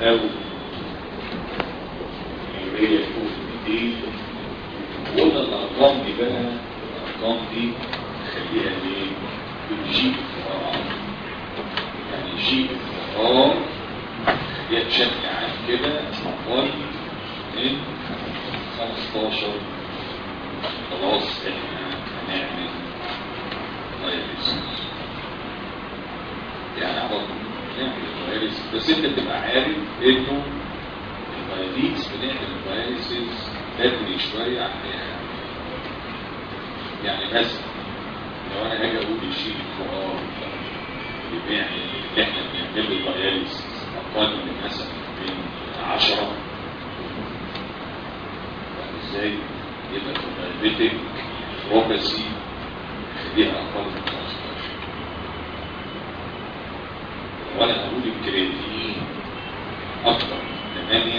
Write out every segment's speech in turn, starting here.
او هي تكون دي وقلنا الارقام دي بقى الارقام دي خليها ايه بالجي ار يعني جي ار هي بشكل عام كده اقل من 15 خلاص احنا هنعمل داياليسيس يعني على نعمل داياليسيس بس انت تبقى عارف انه الداياليز بنعمل داياليسيس بدري شويه عن اي حاجه يعني مثلا لو انا هاجي اقول الشيء الفقار اللي بيعمل اللي احنا بنعمل له داياليسيس اقل من مثلا من 10 ازاي يبقى الدايابيتك بروباسي خليها اقل من 15 وانا اقول الكرياتين اكتر من 8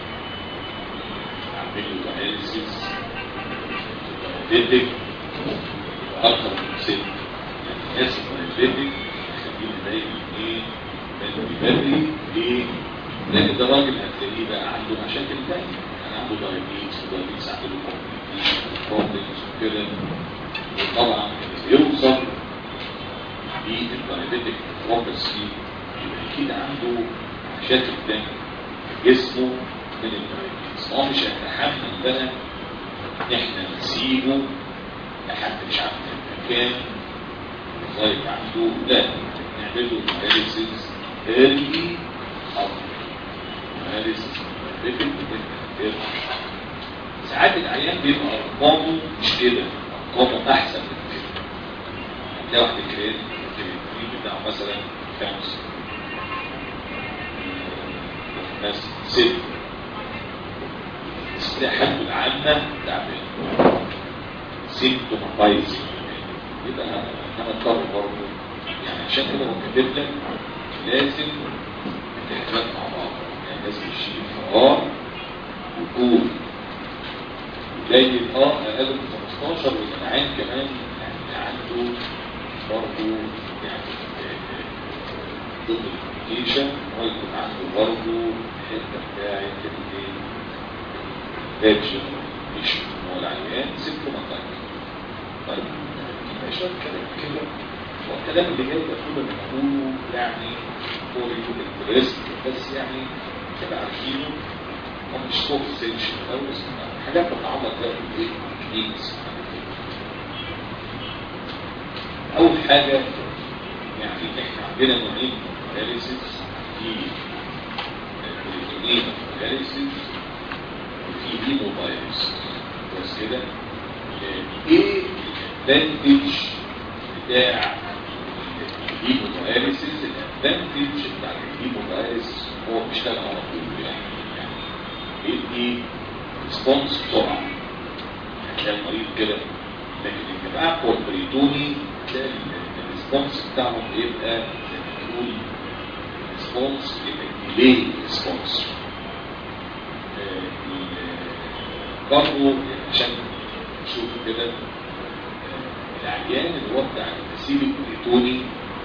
اعمل له داياليسيس الدايابيتك اكتر من 6 يعني الناس الدايابيتك خلينا دايما ايه بدري بدري ليه؟ لان ده راجل هتلاقيه بقى عنده مشاكل تانية يعني عنده دايابيتس ودايابيتس عنده بروبلمز وكده وطبعا يوصل للدايابيتك بروبلسي يبقى اكيد عنده مشاكل تانية في جسمه من الدايابيتس هو مش هيتحمل بقى ان احنا نسيبه لحد مش عارف المكان طيب عنده لا نعمل له داياليسيس ايرلي او داياليسيس ساعات العيان بيبقى ارقامه مش كده ارقامه احسن من كده تلاقي واحد كريم الكريم بتاعه مثلا خمسه ناس ست بس تلاقي حالته العامه تعبان سيمتوماتايزنج يبقى هنضطر برضه يعني عشان كده هو كاتب لك لازم التحديات مع بعض يعني لازم يشيل فار وكور قليل اه اقل من 15 والجدعان كمان يعني عنده برضه يعني ضد الكوميونيكيشن هو يكون عنده برضه الحته بتاعت الفاجن مش هو العيان سيمتوماتايزنج طيب شوية كلام كده والكلام اللي جاي ده كله بنقوله يعني هو بيقول الريسك بس يعني كده عارفينه هو مش فوق سيشن او حاجات بتتعلق بقى بالايه؟ بالتكنيكس اول حاجه يعني احنا عندنا نوعين من الاناليسيس في بريتونين اناليسيس وفي هيمودايليسيس بس كده ايه الادفانتج بتاع الهيمودايليسيس الادفانتج بتاع الهيمودايليسيس هو بيشتغل على طول يعني يعني بيدي ريسبونس بسرعه هتلاقي المريض كده لكن الجماعه بتوع البريتوني تلاقي الريسبونس بتاعهم بيبقى زي ما تقول ريسبونس بيبقى ديلي ريسبونس برضه عشان نشوف كده العيان اللي هو بتاع التسييل البريتوني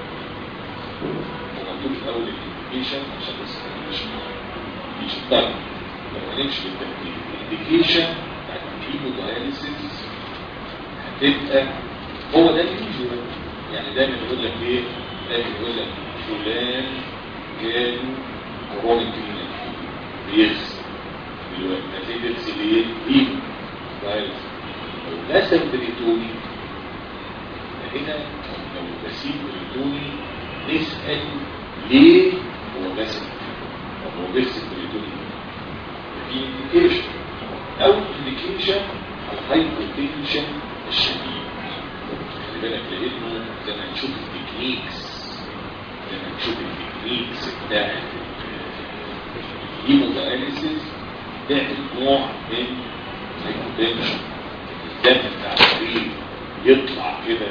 هو مكتوب في اول الانديكيشن عشان بس مش مش طيب لو هنمشي بالترتيب الانديكيشن بتاعت الهيموداياليسيس هتبقى هو ده اليوجوال يعني دايما يقول لك ايه؟ دايما يقول لك فلان جاله كرونيك رينال بيغسل دلوقتي نتيجه سليل هيمو داياليسيس لو لسه بريتوني هنا لو الغسيل بريتوني نسأل ليه هو غسل طب هو بيغسل بريتوني في انديكيشن او انديكيشن الهايبوتنشن الشديد خلي بالك لانه زي ما نشوف التكنيكس زي ما نشوف التكنيكس بتاعت الهيموداياليسيس تعمل نوع من الهايبوتنشن الدم بتاع المريض يطلع كده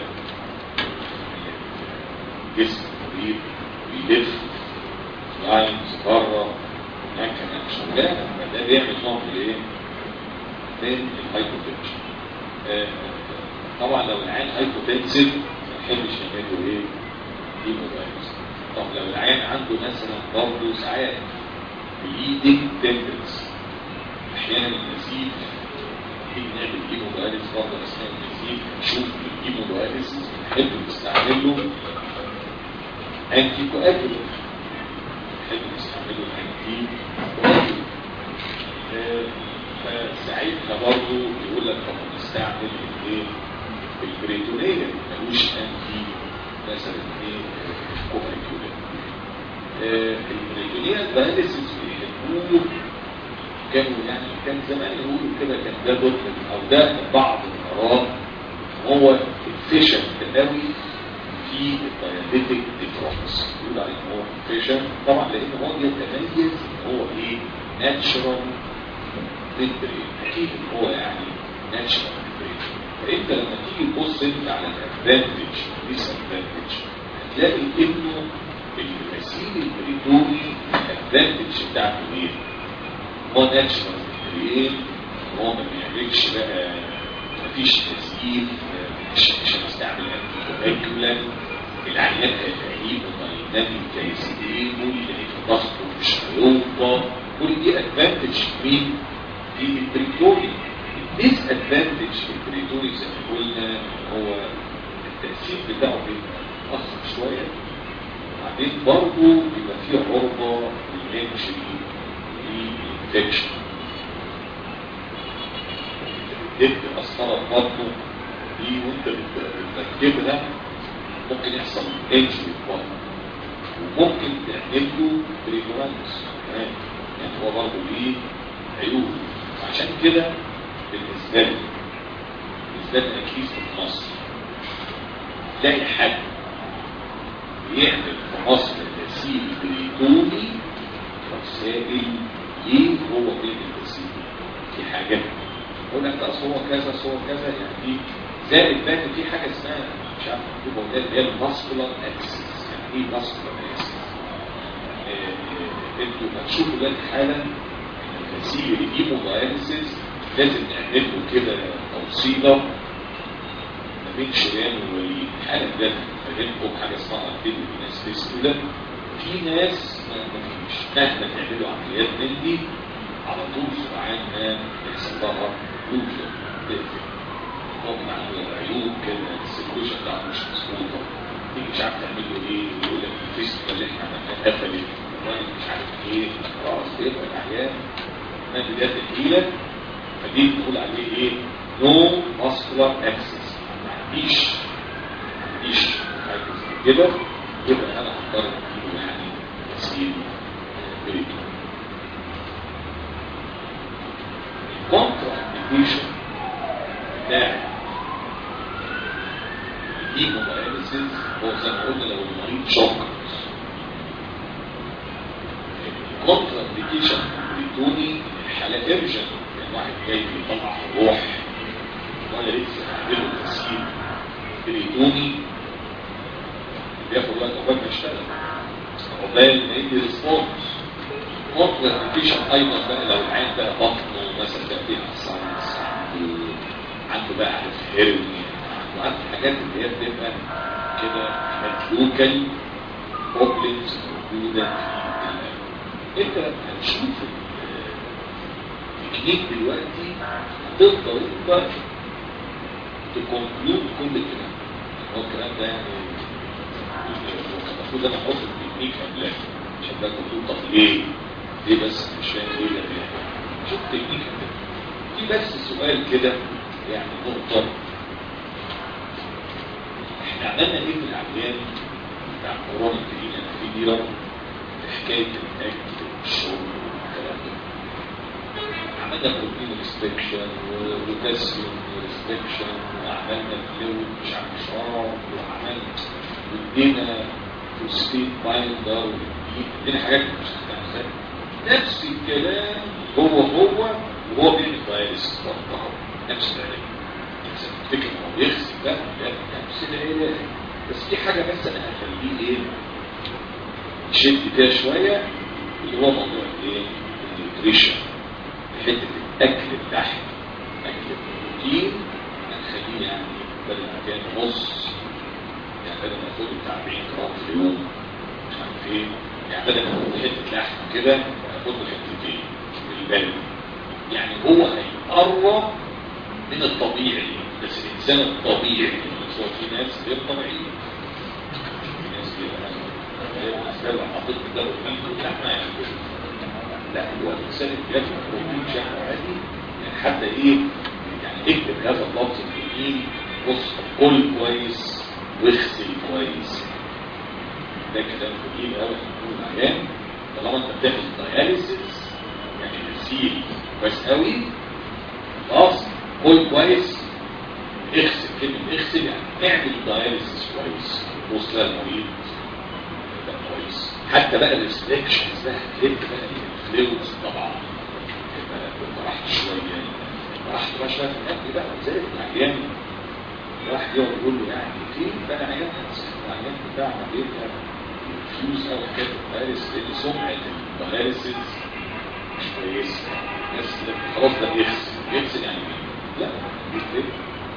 جسم المريض ويلف لاينز بره مكنه شغاله فده بيعمل نوع من الايه؟ من الهايبوتنشن آه طبعا لو العين هايبوتنسيف ما نحبش نعمله ايه؟ هيمودايلز طب لو العين عنده مثلا برضه ساعات bleeding tendency احيانا النزيف نيجي نعمل هيمودايليس برضه اثناء النزيف نشوف الهيمودايليس بنحب نستعمل له انتي كواجولانت نحب نستعمل له انتي كواجولانت فساعتها برضه يقول لك طب نستعمل الايه البريتونيه ملوش انتي مثلا ايه كواجولانت البريتونيه دايليسيس بيحبوه كانوا يعني كان زمان يقولوا كده كان ده ضد او ده بعض الاراء هو الفشل قوي في الدايابيتك ديفرنس يقول عليه ان هو فشل طبعا لان هو يتميز ان هو ايه ناتشرال ميمبرين اكيد ان هو يعني ناتشرال ميمبرين فانت لما تيجي تبص انت على الادفانتج ديس ادفانتج هتلاقي انه الغسيل البريتوني الادفانتج بتاعته ايه؟ هو ناتشرال ميمبرين هو ما بيعملش بقى مفيش تسجيل مش مش هنستعمل انتي كوماكولا العيان هيلاقيه دايناميك كيستيبل يلاقيه ضغطه مش هيوطى كل دي ادفانتج مين؟ في البريتوري الديس ادفانتج في البريتوري زي ما قلنا هو التأثير بتاعه بيبقى متأخر شوية وبعدين برضه بيبقى فيه عرضة للانجري للانفكشن بتدي أسطرة برضه دي وانت بتركبها ممكن يحصل انجري برضه وممكن تعمل له بريفرانس كمان يعني هو برضه ليه عيوب عشان كده بالنسبة لي بالنسبة لي أكيد في مصر تلاقي حد يعمل في مصر غسيل بريتوني رسائل ليه هو بيعمل غسيل في حاجات يقول لك اصل هو كذا اصل هو كذا يعني دي زائد بقى في حاجه اسمها مش عارف مكتوبه ولا اللي هي الماسكولار اكسس يعني ايه ماسكولار اكسس؟ انتوا هتشوفوا دلوقتي حالا الغسيل الهيمودايليسيس لازم نعمل له كده توصيله ما بين شريان ووليد حالا ده فاهمكم حاجه اسمها ارتيل ناس كده في ناس ما فيش مهما تعملوا عمليات من دي على طول سرعان ما يحصل لها لوجن تقفل طبعا عنده عيوب كده السيكوشن بتاعته مش مظبوطه تيجي مش عارف تعمل له ايه يقول لك الفيستيفال اللي احنا عملناها قفلت الراجل مش عارف ايه خلاص بيبقى العيان ما بدايه الحيله فدي بنقول عليه ايه نو ماسكولار اكسس ما عنديش ما عنديش حاجه زي كده يبقى انا هضطر اديله يعني غسيل بريتون الكونترا انديكيشن بتاع الهيموداياليسيس هو زي ما قلنا لو المريض شوك الكونترا انديكيشن بريتوني الحالة ارجن يعني واحد جاي بيطلع الروح وانا لسه هعمله غسيل بريتوني بياخد وقت عقبال ما يشتغل عقبال ما يدي ريسبونس مطلق انديكيشن ايضا بقى لو العين بقى بطنه مثلا بقى فيها ساينس عنده عنده بقى عارف هيرمي عنده عنده حاجات اللي هي بتبقى كده حاجات لوكال بروبلمز موجوده في انت لما هتشوف التكنيك دلوقتي هتقدر انت تكونكلود كل الكلام هو الكلام ده يعني المفروض انا احط التكنيك قبلها عشان ده تقول طب ليه؟ ليه بس مش فاهم ليه ده ليه؟ شوف التكنيك قبلها في بس سؤال كده يعني نقطة احنا عملنا ايه في العمليات بتاع كورونا الجديدة في ديرة في حكاية الاكل والشرب والكلام ده عملنا بروتين ريستكشن وبوتاسيوم ريستكشن وعملنا فلويد مش عارف شراب وعملنا وادينا فوسفيت بايندر ادينا حاجات مش هتعمل نفس الكلام هو هو وهو بيعمل دايلس برضه نفس العلاج تفتكر هو بيغسل ده نفس العلاج بس في حاجه بس انا هخليه ايه يشد فيها شويه اللي هو موضوع الايه النيوتريشن حته الاكل بتاعها اكل البروتين هنخليه يعني بدل ما كان نص يعني بدل ما اخد بتاع 40 جرام في اليوم مش عارف ايه يعني بدل ما اخد حته لحم كده خد حتتين البلد يعني هو هيقرب من الطبيعي بس الانسان الطبيعي بس هو في ناس غير طبيعيه في ناس كده انا حطيت ده قدامكم لحمه يعني لا هو الانسان اللي بياكل بروتين شحم عادي يعني حتى ايه يعني اكتب هذا اللفظ في الايد بص كل كويس واغسل كويس ده كلام جميل قوي هنقول العيان طالما انت بتاخد داياليسيس يعني غسيل كويس قوي خلاص كل كويس اغسل كلمه اغسل يعني اعمل داياليسيس كويس بص للمريض ده كويس حتى بقى الريستريكشنز بقى هتلف بقى الفلويدز طبعا يبقى كنت رحت شويه رحت بقى شويه في الاكل بقى زي العيان الواحد يقعد يقول له يعني فين بقى عيان العيان بتاعنا بيبقى فلوس او حاجات الداياليسيس لان سمعه الداياليسيس مش كويسه الناس خلاص ده بيغسل بيغسل يعني لا بيغسل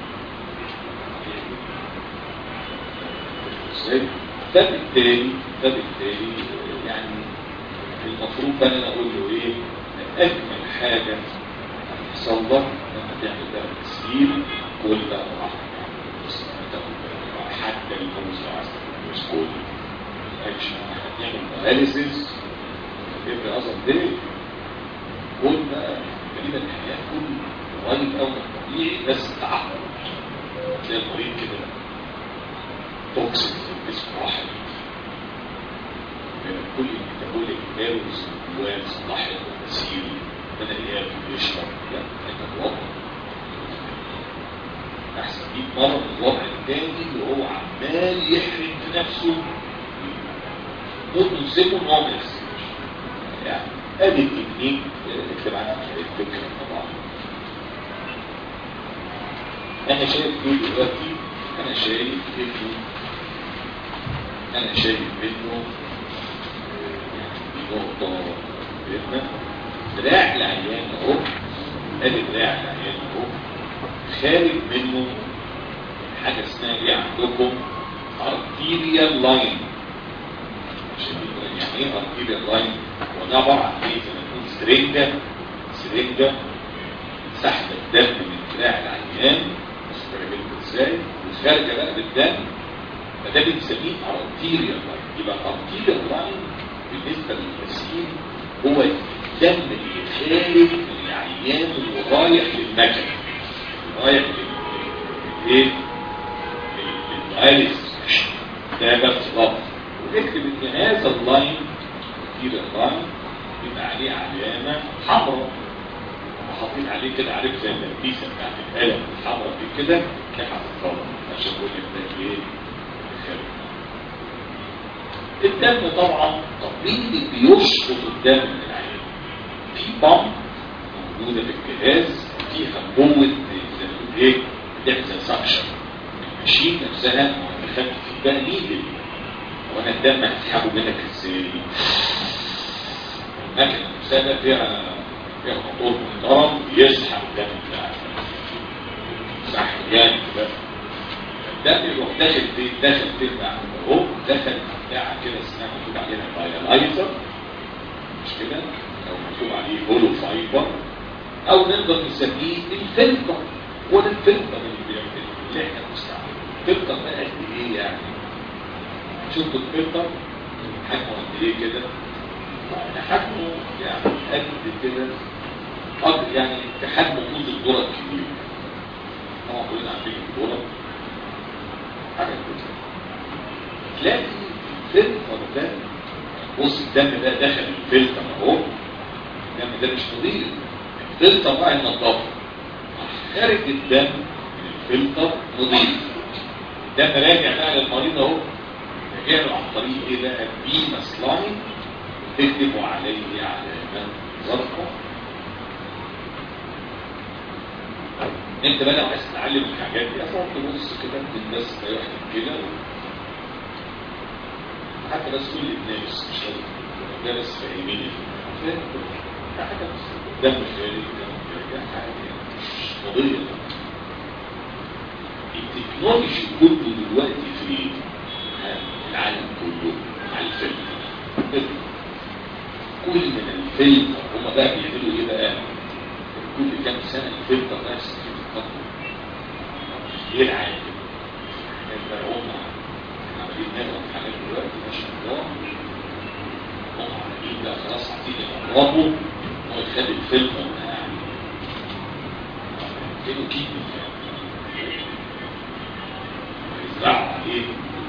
ازاي فبالتالي فبالتالي يعني المفروض بقى انا اقول له ايه اجمل حاجه هتحصل لك لما تعمل ده تسهيل كل ده راحه حتى الموز لو عايز مش كل اكشن هتعمل اناليسيس يبقى اصلا ده كل بقى تقريبا الحياه كل قريب قوي من الطبيعي بس تعقد زي المريض كده توكسين في الجسم واحد كل الميتابوليك ايرورز جواه صلاحية وتسيير بدل ياكل ويشرب لا انت الوضع احسن 100 مره من الوضع الثاني اللي هو عمال يحرم في نفسه ممكن نسيبه ان هو ما يغسلش يعني ادي التكنيك اكتب عنها الفكره طبعا انا شايف ايه دلوقتي انا شايف انه انا شايف منه يعني نقطة مهمة دراع العيان اهو ادي دراع العيان اهو خارج منه حاجة اسمها ايه عندكم arterial line عشان يعني ايه arterial line هو ده عبارة عن ايه زي ما تكون سرنجة سرنجة سحب الدم من دراع العيان بس ازاي وخارجة بقى بالدم فده بنسميه arterial line يبقى arterial line بالنسبة للغسيل هو الدم اللي خارج من العيان ورايح للمكن رايح للايه؟ للدايلس ده بس لفظ ونكتب ان هذا اللاين arterial line بيبقى عليه علامة حمراء حاطين عليه كده عارف زي التلبيسه بتاعت القلم الحمراء دي كده كان هتتطور عشان اقول لك ده ايه الدم طبعا طبيعي بيشفط الدم من العين في بامب موجوده في الجهاز فيها قوه زي ما ايه بتعمل زي سكشن الماشين نفسها بيخفف بقى نيدل وانا الدم هتسحبه منك ازاي المكنه نفسها فيها فيها موتور محترم بيسحب الدم بتاعك سحب جامد بقى الدم يروح داخل فين داخل فين بقى اهو دخل بتاعه كده اسمها مكتوب عليها بايلايزر مش كده او مكتوب عليه هولو فايبر او نقدر نسميه الفلتر هو ده الفلتر اللي بيعمل اللي احنا بنستعمله الفلتر ده قد ايه يعني شفتوا الفلتر حجمه قد ايه كده حجمه يعني قد كده قد يعني كحجم طول الذره الكبير طبعا كلنا عارفين الذره حاجه كده تلاقي الفلتر ده بص الدم ده دخل الفلتر اهو الدم ده مش نظيف الفلتر بقى النظافه خارج الدم من الفلتر نظيف الدم راجع بقى للمريض اهو راجع له عن طريق ايه بقى بيمس لاين تكتبوا عليه علامه زرقاء انت بقى لو عايز تتعلم الحاجات دي اصلا تبص كده الناس رايح كده حتى بس كل الناس مش ده بس فاهمين حاجه بس دم خارج دم خارج حاجه مش قضيه التكنولوجي كله دلوقتي في العالم كله على الفيلم كل من الفيلم هم بقى بيعملوا ايه بقى كل كام سنة الفلتر نفس التقدم يلعب يبقى هم عمالين نضرب حاجات دلوقتي ما شاء الله هم عمالين بقى خلاص عايزين يقربوا هو يخلي الفلتر يعني كانوا كيمي يزرعوا عليه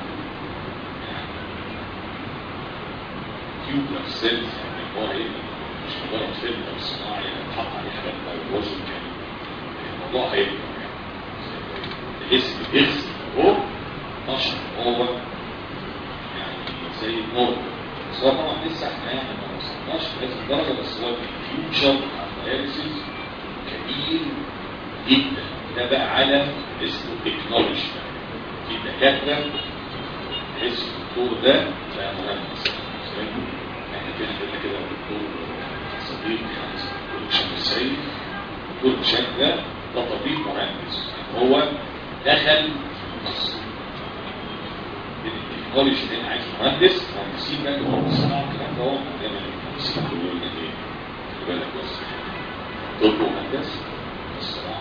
كيوبر سيلز يعني هو ايه مش مجرد فلتر صناعي يتحط عليه حاجات بقى وزن كان الموضوع هيبقى الاسم بيغسل اهو نشر هو يعني زي النور بس هو طبعا لسه احنا يعني ما وصلناش لهذه الدرجه بس هو الفيوتشر بتاع الدياليسيس كبير جدا ده بقى عالم اسمه تكنولوجي في دكاتره تحس الدكتور ده بقى مهندس احنا كده عندنا كده دكتور صديق دكتور هشام السيد دكتور هشام ده ده طبيب مهندس هو دخل مصر التكنولوجي اللي عايز مهندس مهندسين بقى مهندسين الكلام ده هو دايما المهندسين بيقولوا لنا ايه خلي بالك بس طب مهندس الصراحه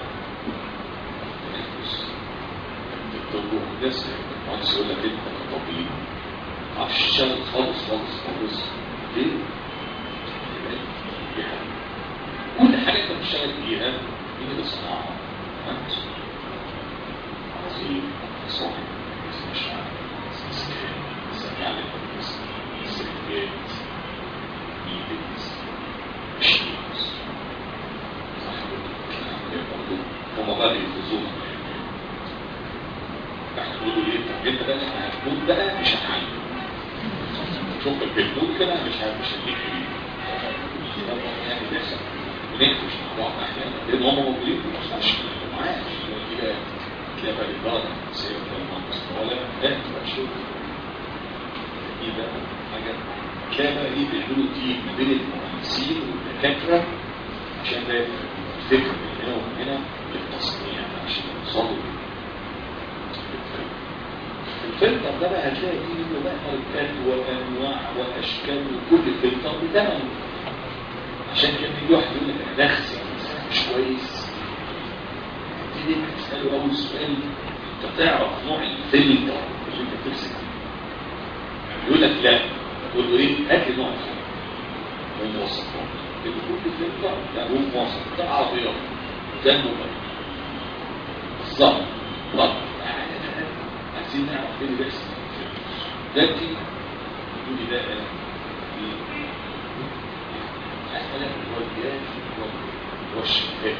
تنافس الطب مهندس المهندس يقول لك انت كطبيب ما تعرفش تشتغل خالص خالص خالص ليه؟ كل حاجه انت بتشتغل فيها دي كده صناعه مهندس عظيم صاحب مش عارف سمع سرقات ايدنس مشينز هم بقى يفوزون احنا نقولوا ايه طب انت بقى احنا هنموت بقى مش هنعلم شوف البنود كده مش مش هديك يعني بيحصل ونكتش مع بعض احيانا لان هم موجودين في المستشفى معاش كده تلاقي بقى الإدارة النفسية والمهندس ولا لا تبقى شغل إيه بقى حاجة تلاقي بقى إيه بيعملوا تيم ما بين المهندسين والدكاترة عشان ده الفكر من هنا ومن هنا للتصنيع عشان يوصلوا الفلتر ده بقى هتلاقي فيه منه بقى ماركات وانواع واشكال وكل فلتر بثمنه عشان كده يجي واحد يقول لك انا دخسي مش كويس تيجي تساله اول سؤال انت تعرف نوع الفلتر اللي انت بتمسك فيه يقول لك لا تقول له ايه هات لي نوع الفلتر ومواصفات اللي كل فلتر لا هو مواصف ده عربيات ده الموبايل بالظبط بالظبط عايزين نعرف ايه اللي بيحصل دلوقتي يقول لي ده أسألك الوالدات والشباب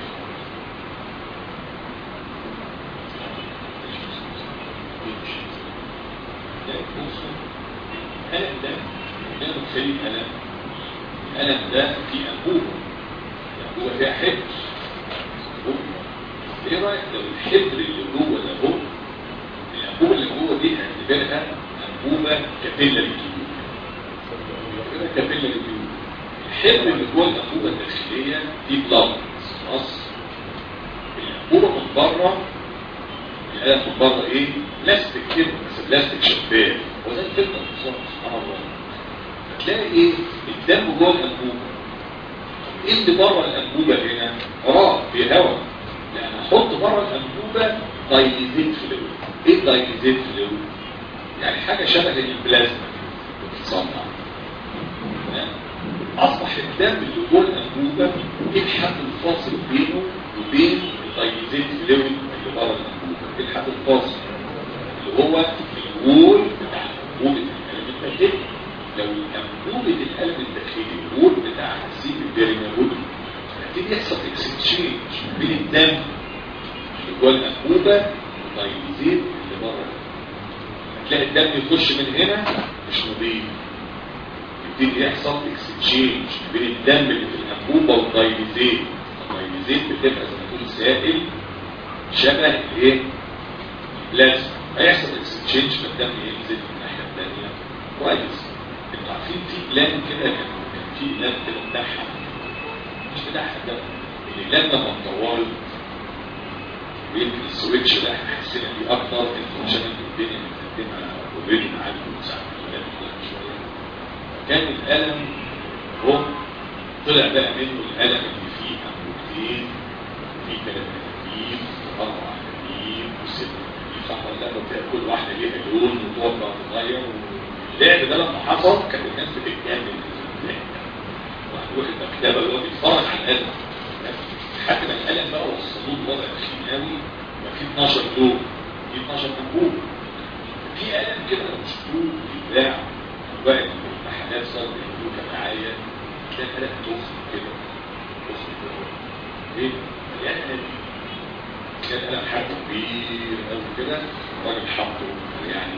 ده بصوا الألم ده ده مختلف ألم الألم ده في أنبوبة الأنبوبة فيها حبر ايه رأيك لو الحبر اللي جوه ده هو الأنبوبة اللي جوه دي هنعتبرها أنبوبة كابيلا للجيوب كابيلا للجيوب الحبر اللي جوه الأنبوبة الداخلية دي بلاد خلاص الأنبوبة من بره الآلة من بره إيه؟ بلاستيك كده بس بلاستيك شفاف وزي الفلتر بالظبط سبحان الله هتلاقي إيه؟ الدم جوه الأنبوبة إيه اللي بره الأنبوبة هنا؟ وراه في هواء لأن أحط بره الأنبوبة دايليزيت فلويد إيه الدايليزيت فلويد؟ يعني حاجة شبه البلازما بتتصنع أصبح الدم اللي جوه الأنبوبة إيه الحد الفاصل بينه وبين الدايليزيت فلويد اللي بره الأنبوبة إيه الحد الفاصل اللي هو الوول بتاع أنبوبة القلب الداخلي لو أنبوبة القلب الداخلي الوول بتاع السيب البيرينيول هتبتدي يحصل اكسشينج بين الدم اللي جوه الأنبوبة والدايليزيت اللي بره هتلاقي الدم يخش من هنا مش نظيف يبتدي يحصل اكسشينج بين الدم اللي في الانبوبه والدايليزيت الدايليزيت بتبقى زي ما تقول سائل شبه الايه لازم هيحصل اكسشينج فالدم ينزل من الناحيه الثانيه كويس انتوا عارفين في بلان كده كان كان في بلان كده بتاعها مش بتاعها ده اللي لما اتطورت ويمكن السويتش ده احنا حسينا بيه اكتر انتوا عشان انتوا الدنيا متقدمه اوريدي معاكم ساعه البلان شويه كان الألم اهو طلع بقى منه القلم اللي فيه انبوبتين فيه ثلاث انابيب واربع انابيب وست انابيب صح ولا لا وتلاقي كل واحده ليها لون وتقعد بقى تتغير اللعب ده لما حصل كانت الناس بتتجنن واحد يروح المكتبه اللي هو بيتفرج على القلم لحد ما القلم بقى وصلوه لوضع تخين قوي ما في 12 لون في 12 انبوب في قلم كده مشهور بيتباع بقى المحلات صارت يعملوها معايا تلاقي قلم تخن كده تخن كده ليه؟ مليان قلم تلاقي قلم حجمه كبير قوي كده الراجل حاطه يعني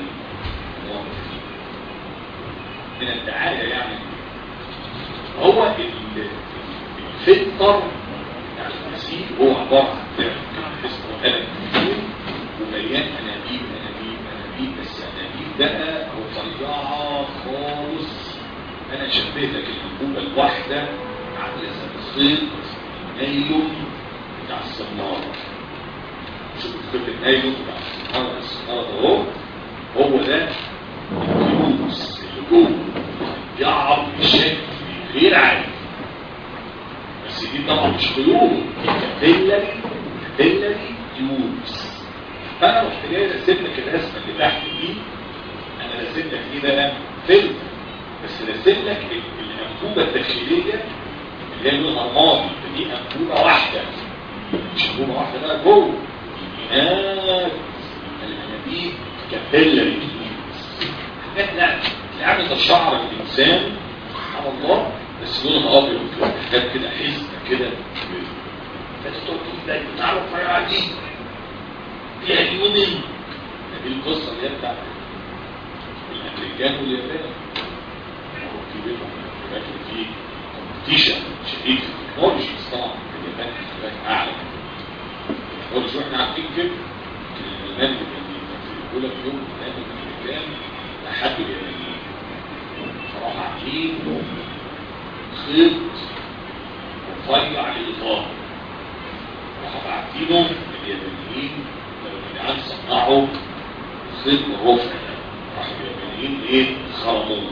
من الدعاية يعني هو الفلتر بتاع المسيح هو عبارة عن اسمه قلم ومليان انابيب انابيب انابيب بس انابيب بقى رفيعة خالص انا شبه لك الانبوبة الواحدة عاملة زي الخيط النايلون بتاع الصنارة شوف الخيط النايلون بتاع الصنارة الصنارة ده هو هو ده الفلوس اللي جوه يعرف بشكل غير عادي بس دي طبعا مش خيوط دي كابيلاري كابيلاري تيوبس فانا رحت جاي راسم لك الرسمه اللي تحت دي انا راسم لك ايه بقى فيلم بس راسم لك الانبوبه الداخليه اللي هي لونها رمادي دي انبوبه واحده مش انبوبه واحده بقى جوه هناك الانابيب كابيلاري لا عامل ده شعر الانسان سبحان الله بس لونها ابيض كده حاجات كده حزنه كده بس تقول ده تعرف الرفيعه دي فيها اليومين دي القصه اللي هي بتاعت الامريكان واليابان هو في بينهم لكن في كومبيتيشن شديد في التكنولوجي طبعا اليابان كانت اعلى التكنولوجي واحنا عارفين كده الالمان اللي كان بيقول لك يوم من الامريكان لحد اليابانيين فراح عاملين خيط رفيع للغاية راحوا باعتينه اليابانيين لو الجدعان صنعوا خيط رفع راحوا اليابانيين ايه خرموه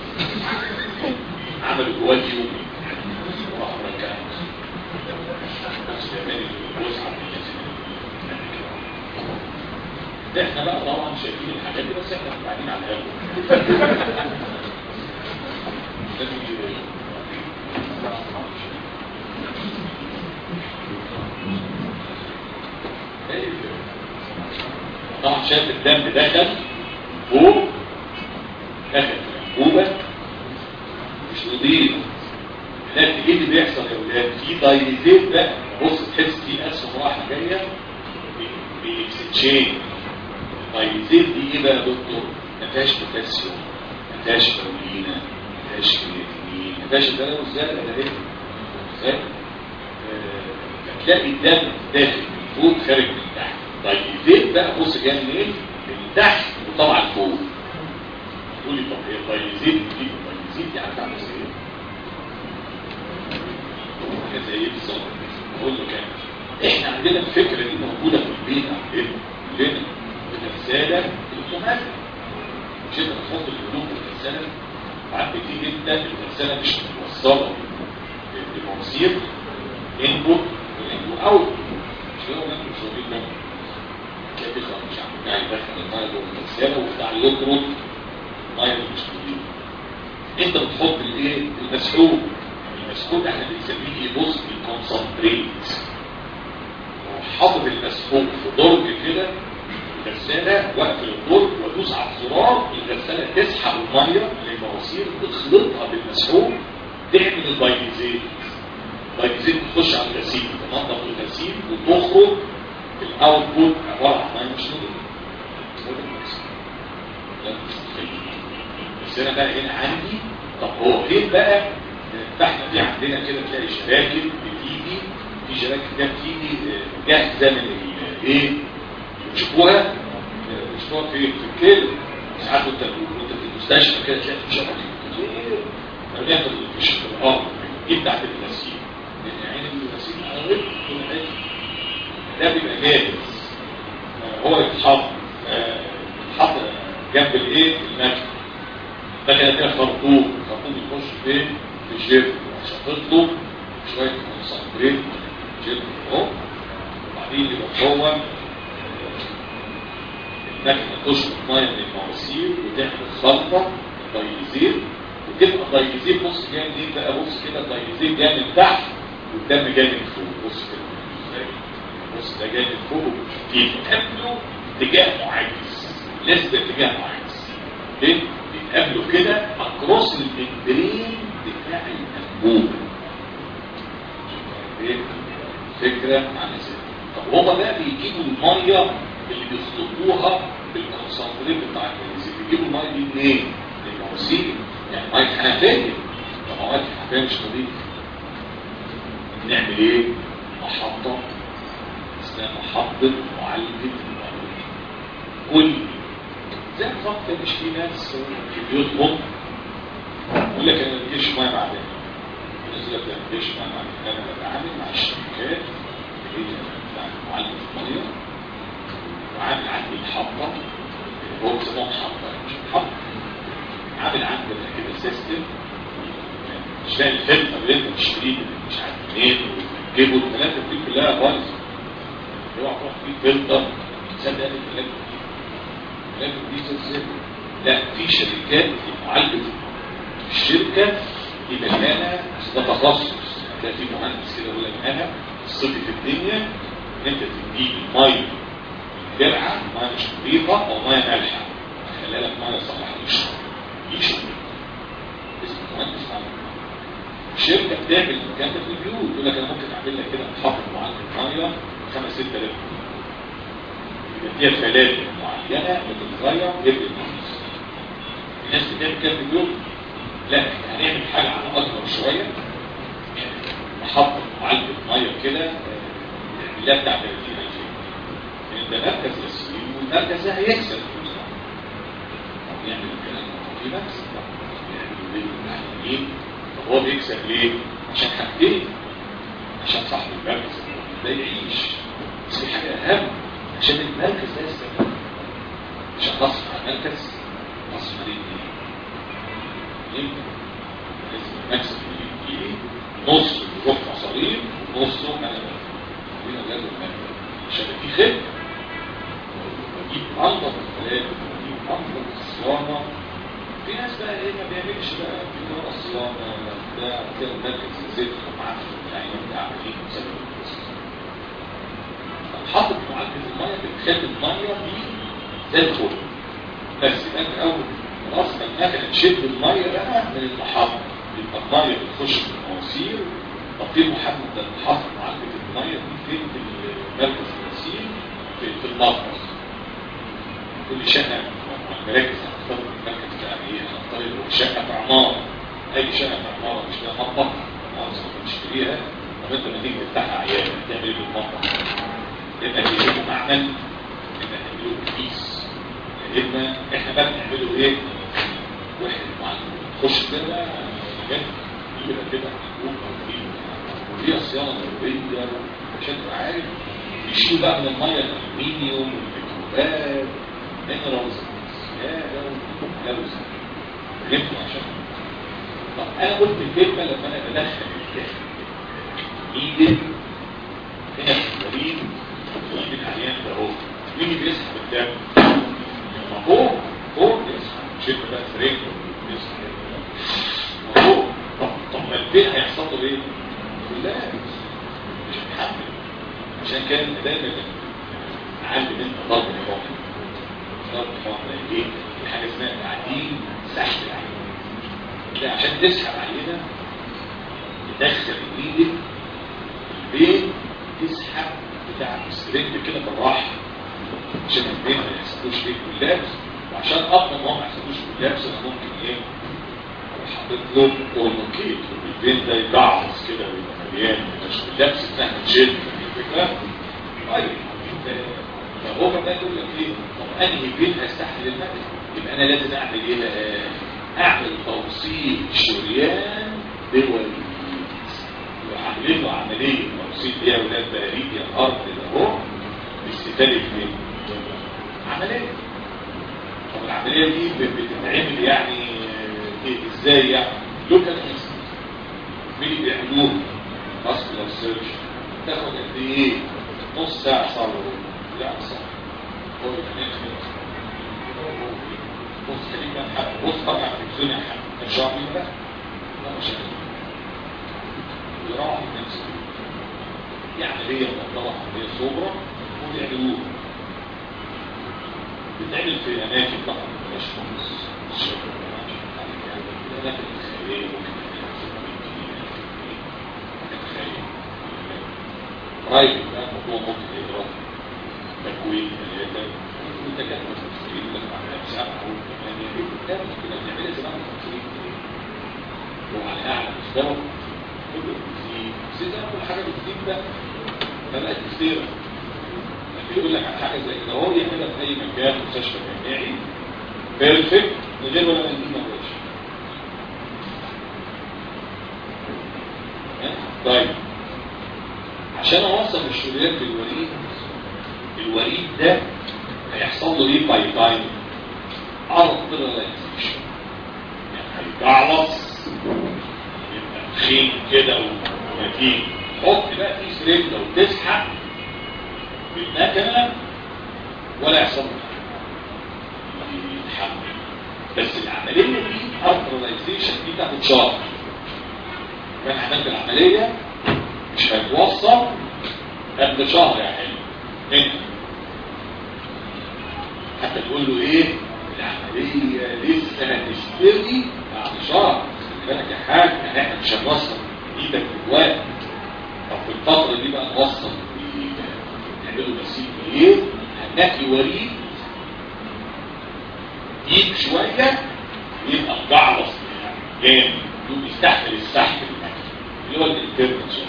عملوا جواه يومي وراحوا ركعوا بس الياباني وسعة من ده احنا بقى طبعا شايفين الحاجات دي بس احنا قاعدين على الهوا طبعا شايف الدم دخل فوق دخل في الانبوبه مش نضيف هناك ايه اللي بيحصل يا ولاد في دايليزيت بقى بص تحس في اسهم رايحه جايه بيكستشين الدايليزيت دي ايه بقى يا دكتور ما فيهاش بوتاسيوم ما فيهاش بروتينا ما فيهاش كرياتينين ما فيهاش ده ازاي ده ايه ازاي فتلاقي الدم داخل من فوق خارج من تحت دايليزيت بقى بص جاي منين من تحت وطبعا فوق تقول لي طب هي الدايليزيت دي الدايليزيت دي عارفه عامله ازاي حاجه زي ايه بالظبط اقول لك انا احنا عندنا الفكره دي موجوده في البيت عندنا كلنا الغساله الاوتوماتيك مش انت بتحط الهدوم في الغساله بعد تيجي انت الغساله مش متوصله بمواسير انبوت وانبوت اوت مش هو انت مش واخدين بالك تلاقي بيطلع مش عارف بتاع يدخل الميه جوه الغساله وبتاع يطرد الميه مش موجوده انت بتحط الايه المسحوق المسحوق احنا بنسميه ايه بص الكونسنتريت حاطط المسحوق في درج كده الغسالة واقفل الدرج وادوس على الزرار الغسالة تسحب المية للمواسير تخلطها بالمسحوق تعمل البايليزيت البايليزيت تخش على الغسيل تنظف الغسيل وتخرج الاوتبوت عبارة عن ميه مش بس انا بقى هنا عندي طب هو فين بقى فاحنا في عندنا كده تلاقي شراكل بتيجي في شراكل كده بتيجي جاهزه من الايه بتشوفوها بتشوفوها في في الكيل ساعات وانت وانت في المستشفى كده تلاقي في شراكل كتير مرميه في الارض دي بتاعت الغسيل لان عين الغسيل غير كل حاجه ده بيبقى جاهز هو يتحط يتحط جنب الايه المكنه المكنه فيها خرطوم الخرطوم يخش فين في جيب عشان تطلب شويه كونسنتريت جيب اهو وبعدين يبقى هو المكنه تشرب ميه من المواسير وتعمل خلطه دايزين وتبقى دايزين بص جاي منين بقى بص كده دايزين جاي من تحت والدم جاي من فوق بص كده بص ده جاي من فوق بيتقابلوا اتجاه معاكس لازم اتجاه معاكس ليه؟ بيتقابلوا كده اكروس الممبرين بتاع الانبوب ايه؟ فكره عن ازاي طب هما بقى بيجيبوا الميه اللي بيخلطوها بالكونسنتريت بتاع البنزين بيجيبوا الميه دي منين؟ من المواسير يعني ميه حنفيه طب ميه حنفيه مش نظيفه نعمل ايه؟ محطه اسمها محطه معالجه الميه كل زي نظام كده مش في ناس في بيوتهم يقول لك انا ما بجيش ميه معدنيه الناس يقول لك انا ما بجيش ميه معدنيه انا بتعامل مع الشركات اللي هي بتاعت معالجه الميه وعامل عندي محطه هو بيسموها محطه مش محطه عامل عندنا كده سيستم مش فاهم الفلتر اللي انت بتشتريه مش عارف منين وتجيبه الكلام دي كلها بايظه اوعى تروح في فلتر تصدق ان الكلام دي الكلام دي سلسله لا في شركات معالجه الشركه يبقى لها ده تخصص هتلاقي في مهندس كده يقول لك انا قصتي في الدنيا ان انت تديني ميه جرعه ميه مش نظيفه او ميه مالحه خلي لك ميه صالحه للشرب يشرب اسمه مهندس عمل شركه بتعمل الكلام ده في البيوت يقول لك انا ممكن اعمل لك كده محطه معالجه ميه 5 6000 يبقى فيها فلاتر معينه بتتغير يبقى المهندس الناس بتعمل كده في البيوت لا احنا هنعمل حاجه على اكبر شويه يعني محطه معالجه ميه كده لا بتاع 30000 لان ده مركز تسويق والمركز ده هيكسب فلوس طب يعمل الكلام ده في نفس يعمل ليه المحليين طب هو بيكسب ليه؟ عشان حاجتين عشان صاحب المركز ده يعيش بس في حاجه اهم عشان المركز ده يستمر عشان نصف على المركز نصف عليه ايه؟ لازم المكسب يجي نص يروح مصاريف ونصه انا هنا لازم المركز عشان في خدمه بجيب انظف الكلام بجيب انظف الصيانه في ناس بقى ايه ما بيعملش بقى في نوع الصيانه ولا بتاع كده المركز زيت معفن يعني انت عاملين مسبب حطت معالجه الميه بتخلي الميه دي زي الفل بس يبقى انت اول خلاص من اخر تشد الميه بقى من المحطه يبقى الميه بتخش في المواسير طب في محمد ده المحطه معالجه الميه دي فين في مركز الغسيل في, في المطبخ كل شقه مراكز هنختار المركز بتاع ايه هنختار شقه في عماره اي شقه في عماره مش فيها مطبخ خلاص تشتريها طب انت لما تيجي تفتحها عياده هتعمل ايه بالمطبخ؟ لما تجيبوا معمل لما تعملوا كيس يا اما احنا بقى بنعمله ايه؟ واحد معلم تخش كده مجال كبيره كده حبوب او وليها صيانه ضروريه عشان تبقى عارف يشيلوا بقى من الميه الالومنيوم والميكروبات مينرالز زياده ولوز فهمتوا عشان طب انا قلت الكلمه لما انا بدخل الكلمه ايدي هنا في الوريد ايد العيان ده اهو مين اللي بيسحب الدم؟ ما هو هو بيسحب مش انت بقى فريق بيسحب هو طب طب ما البيت هيحصل له ايه؟ لا مش هتحمل عشان كان دايما عندي انت ضرب حمر ضرب حمر ايه؟ في حاجه اسمها تعديل سحب العينه لا عشان تسحب عينه تدخل ايدك البيت تسحب بتاع السرنج كده بالراحه عشان البيت ما يحصلوش فيه كلابس وعشان اضمن ما هو ما يحصلوش كلابس انا ممكن ايه حطيت له اورنوكيت البيت ده يجعص كده ويبقى مليان مش كلابس انها تشد الفكره طيب فهو بقى يقول لك ايه طب انهي بيت هيستحمل المكن يبقى انا لازم اعمل ايه بقى اعمل توصيل شريان دول عاملين له عمليه توصيل ايه يا ولاد بريد يا الارض ده اهو باستفاده مين؟ عمليه طب العمليه دي بتتعمل يعني إيه ازاي يعني؟ لوكال بيجي بيعملوه ماسكولار سيرش تاخد قد ايه نص ساعه صار لا صح هو يبقى بص خليك بقى حق بص طبعا في الدنيا حق مش عارفين بقى لا مش عارفين يراعوا نفسه دي عملية مؤتمرة عملية صغرى وبيعملوها بتعمل في أماكن طبعا مش خالص مش الأماكن الخيرية ممكن رايك بقى موضوع ممكن يضرب تكوين ثلاثة وانت كان مستفيد لك على سبعة أو ثمانية لا مشكلة بنعملها زمان خمسين وعلى أعلى مستوى كله بتزيد بس إذا كل حاجة بتزيد بقى فبقت كثيرة في يقول لك على حاجة زي كده هو يعملها في أي مكان مستشفى جامعي بيرفكت من غير ولا منديل ما بقاش طيب عشان اوصف الشريان بالوريد الوريد ده هيحصل له ايه باي تايم عرض ريلاكسيشن يعني هيجعلص يبقى تخين كده ومتين حط بقى في سرير لو تسحب بالمكنه ولا يحصل يتحمل بس العمليه دي ارترلايزيشن دي تاخد شهر كان عملت العمليه مش هيتوصل قبل شهر يا حلو منها حتى تقول له ايه العملية لسه هتشتري بعد شهر خلي بالك يا حاج احنا مش هنوصل ايدك جواك طب في الفترة دي بقى نوصل نعمله نسيب ايه هناكي وريد يجيب شوية يبقى مجعلص جامد يقوم يستحمل السحب اللي هو الانترنشن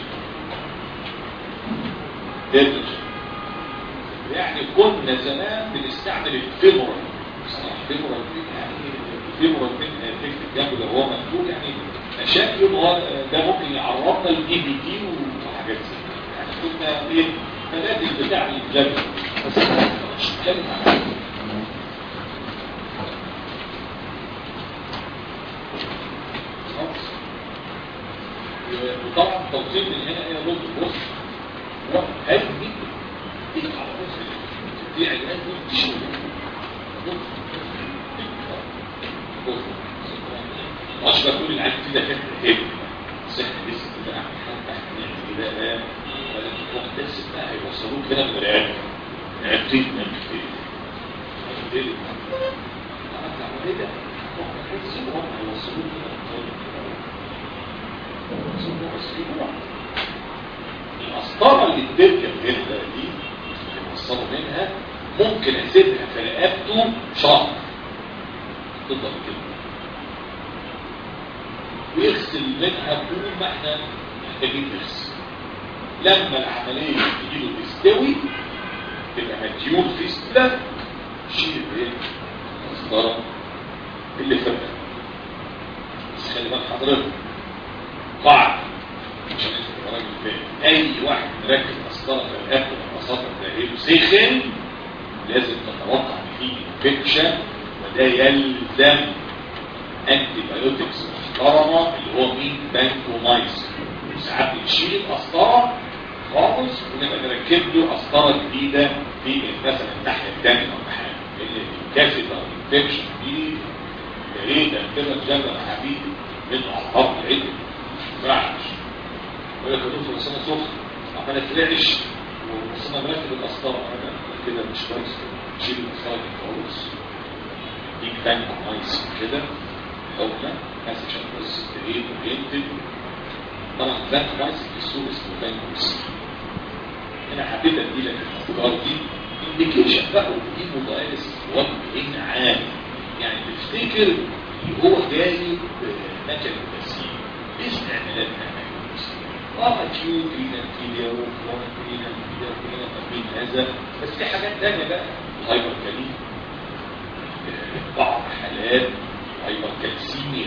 يعني كنا زمان بنستعمل الفيمورال صراحة الفيمورال يعني الفيمورال من تكتب جنبه لو هو مكتوب يعني عشان يبقى ده ممكن يعرضنا الاي بي دي وحاجات زي كده يعني كنا ايه فلازم بتاع الجنب بس مش بتكلم عن وطبعا التوصيل من هنا الى ضد بص هذه دي دي على بص دي علاج دي شيء مش بقول العلاج دي ده كده كده بس احنا لسه كده حتى احنا نعمل كده ولا بس بقى هيوصلوك هنا من العلاج علاجين من كتير كتير عمليه ده هم هيوصلوك القسطره اللي بتركب هنا دي اللي وصلوا منها ممكن اسيبها في رقبته شهر تفضل كده ويغسل منها طول ما احنا محتاجين نغسل لما العمليه تجيله تستوي تبقى مديون فيستلا شيل ايه القسطره اللي فاتت بس خلي بالك حضرتك قاعدة عشان انت راجل فاهم اي واحد مركز مسطره في الرقبه والمساطر ده سخن لازم تتوقع ان فيه انفكشن وده يلزم انتي بايوتكس محترمه اللي هو مين بانكومايسين وساعات بنشيل القسطره خالص ونبقى نركب له قسطره جديده في مثلا الناحيه الثانيه ولا حاجه لان الكاسيتر انفكشن دي يا ريت كده تجرب يا حبيبي منه على الارض العدل ينفعش يقول لك الدكتور بس انا سخن عمال اترعش وبس انا مركب القسطره انا كده مش كويس شيل القسطره دي خالص ديك تانك نايس كده حقنه بس عشان بس تريد وينتج طبعا ده نايس في السوق اسمه بانكوس انا حبيت ادي لك الافكار دي انديكيشن بقى ودي مضايقس وجه عام يعني تفتكر هو جاي مكان التسيير استعمالات اه اكيوت رينال فيلير وكرونيك رينال فيلير كلنا فاهمين هذا بس في حاجات ثانيه بقى هايبر كاليم بعض حالات هايبر كالسيميا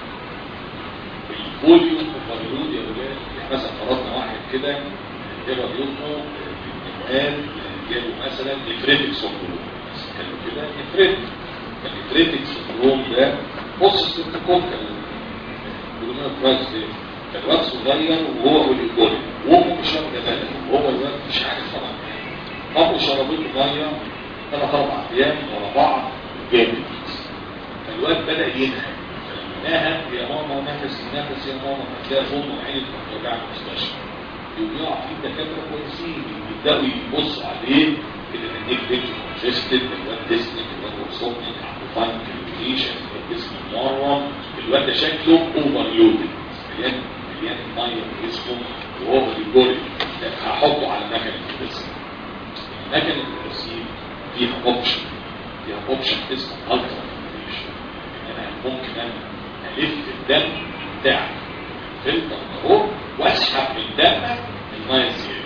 البوليو والفيرود يا ولاد يعني مثلا فرضنا واحد كده جاب يومه في الجمال جابوا مثلا نفريتك سندروم كانوا كده نفريتك النفريتك سندروم ده بص السيرتوكوكا بيقولوا كويس ليه؟ فالواد صغير وهو والجول وامه مش واخده بالها وهو الواد مش عارف طبعا ابو شربت ميه ثلاث اربع ايام ورا بعض جامد فالواد بدا ينهج نهج يا ماما نفس نفس يا ماما هتلاقي امه عينك بتوجع المستشفى يقوم يقع فيه دكاتره كويسين يبداوا يبصوا عليه كده النيك بيت كونجستد الواد ديسنك الواد وصوتك عنده فاين كريتيشن الجسم مره الواد ده شكله اوفر يودد مليان مليان ميه في جسمه وهو بيجري هحطه على مكنه الغسيل مكنه الغسيل فيها اوبشن فيها اوبشن اسمه الترا انا ممكن انا الف الدم بتاعك فلتر اهو واسحب من دمك الميه الزياده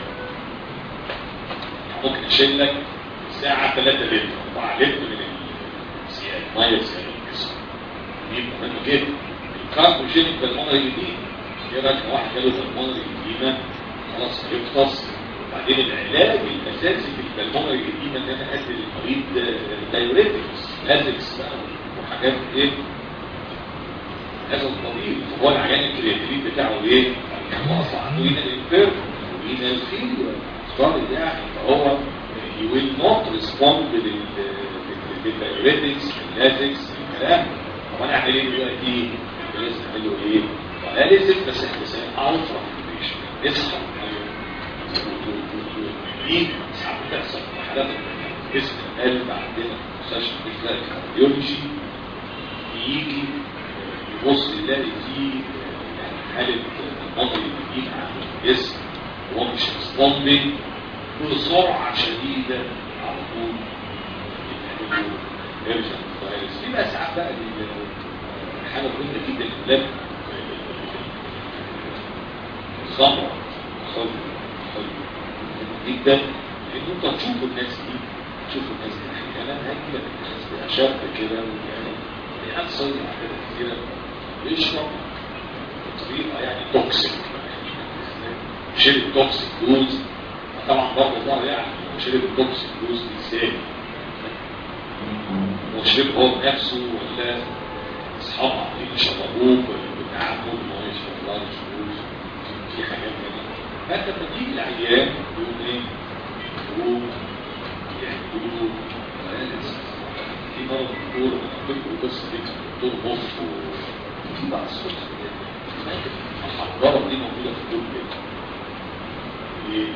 ممكن اشيل لك ساعه 3 لتر 4 لتر من الزياده ميه الزياده الجسم دي مهمه جدا الكاربوجينيك بالمونري الجديد ايه رايك لو واحد جاله بالمونري القديمه خلاص هيفطس وبعدين العلاج الاساسي في البلمونري القديمه ان انا ادي للمريض دايوريتكس لازكس بقى وحاجات ايه هذا الطبيب هو العيان الكرياتين بتاعه ايه؟ يعني هو اصلا عنده هنا الانفير وهنا الفيل اختار يعني فهو he will not respond للدايوريتكس لللازكس الكلام طب انا اعمل ايه دلوقتي؟ لازم اعمل له ايه؟ لازم بس احنا بنسميها الترا اصحى دي ساعات بتحصل في حالات اسم القلب عندنا مستشفى الكارديولوجي يجي يبص يلاقي فيه يعني حالة نظري جديد عن الجسم وهو مش ريسبوندنج بسرعة شديدة على طول يرجع للفيروس في بقى ساعات بقى حاجة مهمة جدا للبلاد الخمرة خمرة جدا لان انت تشوف الناس دي تشوف الناس دي احيانا هيجي لك الناس دي شاب كده يعني يعني صيع كده كتيرة يشرب بطريقة يعني توكسيك شرب توكسيك دوز طبعا برضه ظهر يعني هو شرب التوكسيك دوز دي ازاي هو شرب هو بنفسه ولا اصحابه عاملين يشربوه بالتعامل ان هو يشرب لارج دوز في حاجات كده فانت لما تيجي العيان يقول ايه؟ يقول يعني يقول في مرض دكتور فكرة قصة دي دكتور مصر وفي بعض الصوت الحضارة دي موجودة في كل بيت ليه؟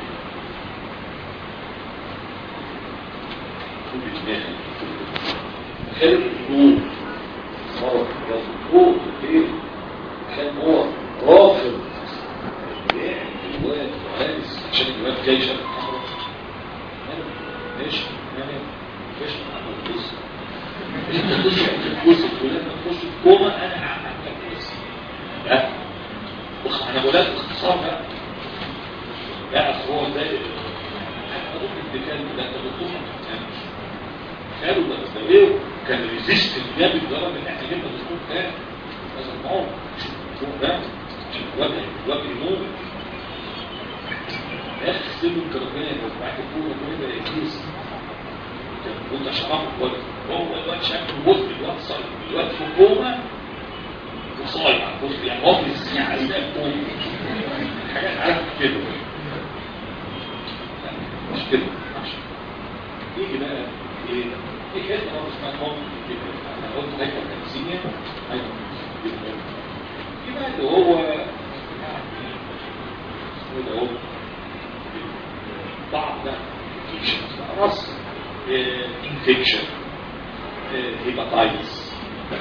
كل المهن خارج النور مرض الدكتور ليه؟ كان هو رافض يعني الواد وعارف عشان الواد جاي شرق الحمراء ماشي يعني ماشي محمد بص انت تشرب في الجزء ولما تخش في كوما انا هعمل لك كويس لا بص انا بقول لك باختصار بقى لا اصل هو ده انا اظن الدكان ده انت دكتور ما بتفهمش قالوا ده ده ايه كان ريزيست جامد لدرجه ان احنا جبنا دكتور تاني لازم نقعد نشوف الدكتور ده عشان الوجه الوجه يموت يا اخي سيبوا الكربيه لو معاك الكوره كده يكيس وانت شرفت الوجه هو الواد شكله بص الواد صايم الواد في كوما وصايم بص يعني هو في الساعه ده كوما حاجات عارف كده مش كده يجي بقى ايه ايه كده انا مش معاك انا قلت هيك التنسيق هيك في بقى اللي هو يعني اللي هو بعض رأس انفكشن هيباتايتس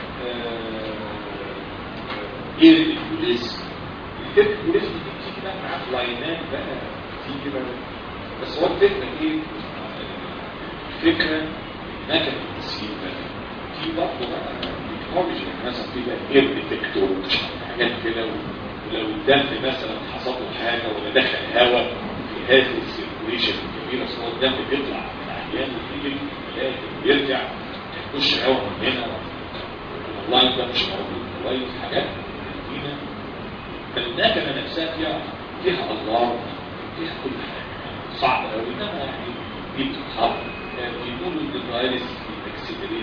ايريكوليزم الكوليزم دي بتيجي بقى معاه لاينات بقى تيجي بقى بس هو الفكره ايه؟ الفكره ما كانت بتسيب بقى في برضه بقى تكنولوجي مثلا في بقى اير ديتكتور حاجات كده ولو الدم مثلا حصل له حاجه ولا دخل هواء في هذه السيركوليشن الكبيره اصل هو الدم بيطلع من عيان ويجي بيرجع يخش هواء من هنا والله ده مش موجود كويس حاجات هنا فالنكهه نفسها فيها فيها الله فيها كل حاجه صعبه قوي انما يعني دي بتتحط بيقولوا ان الفيروس بيكسبريت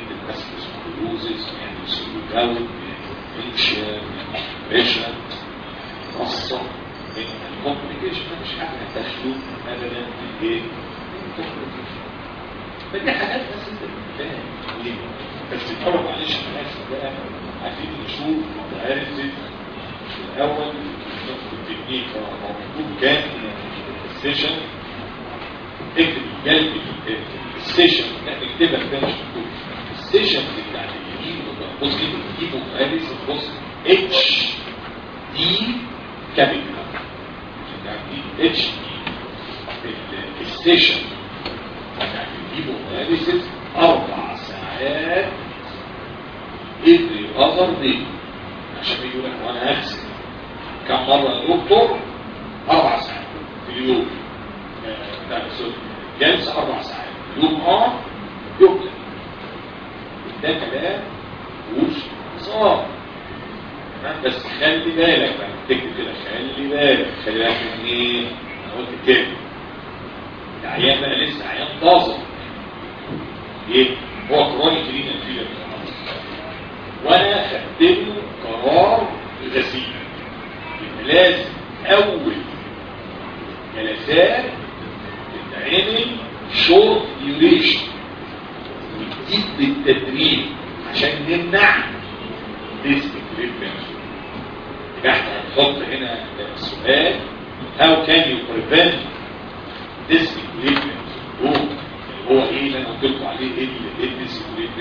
الاسكسكلوزيس يعني يسيبوا جاود انشا بريشر بس يحصل من الكومبليكيشن مفيش حاجه هتخلو ابدا من ايه؟ الكومبليكيشن فدي حاجات بس انت فاهم ليه؟ بس الاول معلش الناس بقى عايزين نشوف متعرفه الاول التكنيك هو مكتوب كان السيشن اكتب جلب السيشن لا اكتبها كده مش مكتوب السيشن بتاعت اليمين بص كده تجيبه مقاليس بص اتش دي كابيتال يعني اتش دي السيشن بتاعت الهيمو مقاليس اربع ساعات every other day عشان يقول لك وانا هغسل كم مرة يا دكتور اربع ساعات في اليوم لا سوري جلسة اربع ساعات يوم اه يوم لا ده كلام مش صار تمام بس خلي بالك بقى تكتب كده خلي بالك خلي بالك من ايه انا قلت كده العيان بقى لسه عيان طازه ايه هو كرونيك رينا فيلر وانا خدت له قرار غسيل يبقى لازم اول جلسات تتعمل شورت ديوريشن وتزيد بالتدريب عشان نمنع ديسك يبقى احنا هنحط هنا السؤال how can you prevent this equilibrium هو هو ايه اللي انا قلت لكم عليه ايه ايه الديسك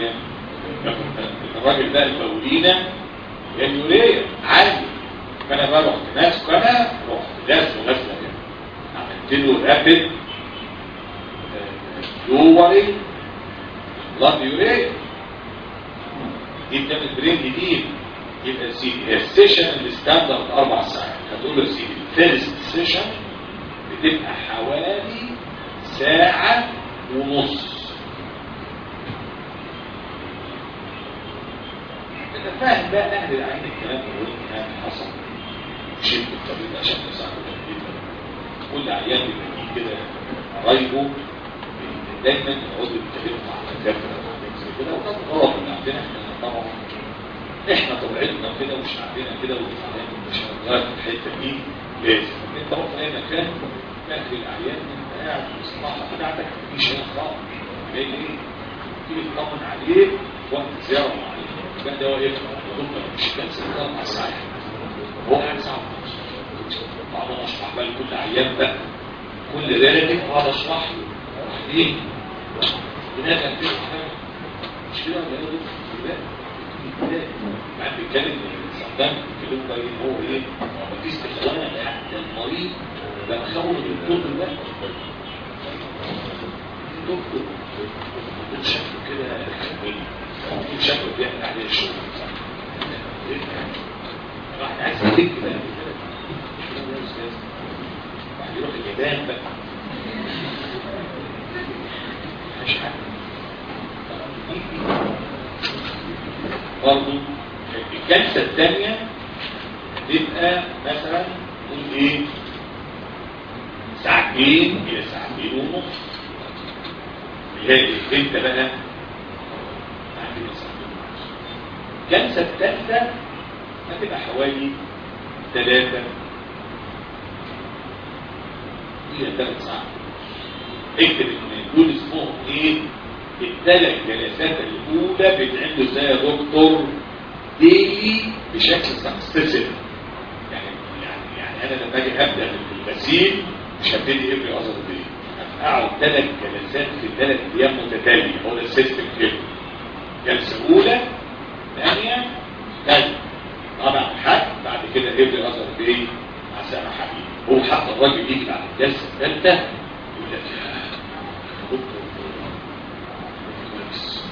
الراجل ده البولينا اليوريا عادي فانا بقى رحت ماسك انا رحت غسل غسله كده عملت له رابد لوري بلاد يوريا دي بتعمل برين جديد يبقى سيدي السيشن الستاندرد اربع ساعات هتقول له سيدي الفيرست سيشن بتبقى حوالي ساعة ونص انت فاهم بقى اهل العين الكلام اللي هو كان حصل شيء بالطريقه عشان يساعدوا كل عيان بيجي كده قرايبه دايما يقعدوا يتكلموا مع الدكاتره زي كده وده غلط اللي عندنا احنا طبعا احنا طبيعتنا كده ومش عندنا كده ومش هنغير في الحته دي لازم انت رحت اي مكان تاخد العيان انت قاعد في الصحه بتاعتك مفيش هنا خالص جاي ليه؟ تيجي تطمن عليه وقت زياره معينه بقى ده واقف هم مش كان سنة مع ساعة هو قاعد ساعة بعض اشرح بقى لكل عيان بقى كل ذلك اقعد اشرح له ليه؟ هناك كان في مش كده ولا ايه؟ بعد بيتكلم صدام بيتكلم بقى ايه هو ايه؟ ما فيش استخدام حتى المريض بقى خبر الدكتور ده دكتور شكله كده ممكن شكله بيعمل عليه الشغل واحد عايز يدك بقى واحد يروح اليابان بقى مش عارف برضه الجلسة الثانية تبقى مثلا نقول ايه ساعتين الى ساعتين ونص اللي هي انت بقى الجلسة الثالثة هتبقى حوالي ثلاثة إلى ثلاث ساعات اكتب ان دول اسمهم ايه الثلاث جلسات الاولى بيتعملوا ازاي يا دكتور ديلي بشكل سبيسيفيك يعني يعني يعني انا لما اجي ابدا بالغسيل مش هبتدي ابري اذر دي اقعد ثلاث جلسات في ثلاث ايام متتاليه هو ده السيستم كده جلسه اولى ثانيه ثالثه رابع حد بعد كده ابري اذر دي مع سامع حبيبي هو حتى الراجل يجي بعد الجلسه الثالثه يقول لك يا دكتور كويس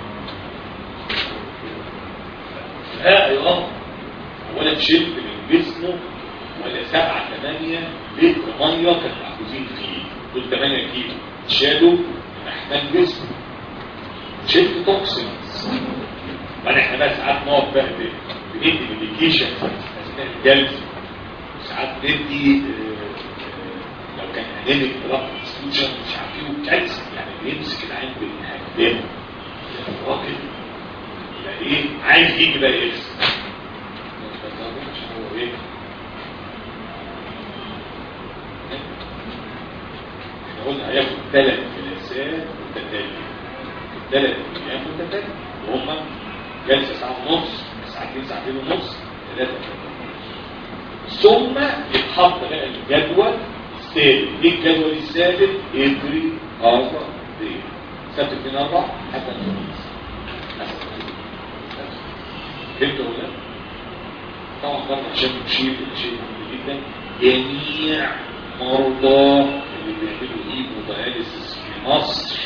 ها يا رب ولا شلت من جسمه ولا سبعة ثمانية لتر مية كانوا محجوزين فيه دول 8 كيلو شالوا من احمال جسمه شلت توكسينز بعد احنا بقى ساعات نقعد بقى بندي ميديكيشن اثناء الجلسه ساعات ندي لو كان انيميك بلاد اكسكلوجن مش عارفين كالسيوم يعني بيمسك العين بالهدام الراجل يبقى ايه عايز يجي بقى يرسم هو ايه قلنا هياخد ثلاث جلسات متتالية ثلاث ايام متتالية وهم جلسة ساعة ونص ساعتين ساعتين ونص ثلاثة ثم يتحط بقى الجدول الثابت ايه الجدول الثابت every other day سبت اثنين اربع حتى الخميس فهمت ولا لا؟ طبعا برضه عشان نشير شيء مهم جدا جميع مرضى اللي بيعملوا هيموداياليسيس في مصر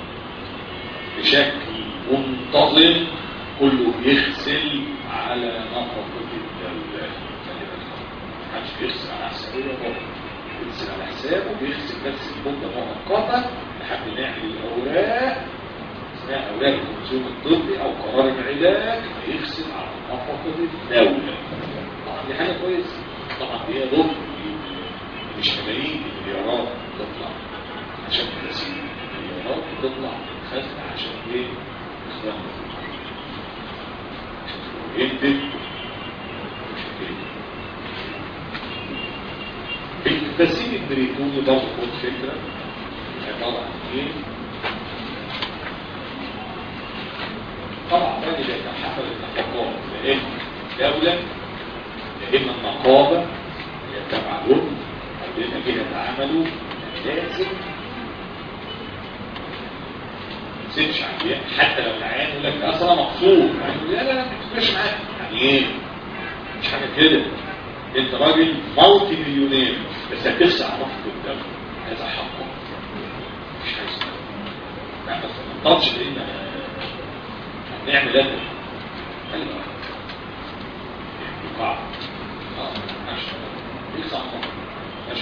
بشكل منتظم كله بيغسل على نفقة الدولة محدش بيغسل على حسابه بيغسل على حسابه بيغسل بس المدة مؤقتة لحد ما يعمل الأوراق اسمها أوراق الكونسيوم الطبي أو قرار العلاج يغسل على نفقة الدولة طبعا دي حاجة كويسة طبعا دي ضمن مش ملايين المليارات تطلع عشان تغسل المليارات بتطلع خزنة عشان ايه؟ اخوان يكتب التسيب البريتوني برضه خد فكرة عبارة عن ايه؟ طبعا ده اللي بيتحمل النفقات لا اما دولة لا اما النقابة اللي تبع لهم او لما كده تعاملوا لازم تسيبش عيان حتى لو العيان يقول لك اصل انا مقصود يعني لا لا لا ما تبقاش معاك يعني ايه مش حاجه كده انت راجل مالتي مليونير بس هتخسر على نفسك الدم هذا حقك مش حاجه اسمها لا بس ما تطلعش لان هنعمل ده قال له يقع اه ماشي يخسر على نفسك ماشي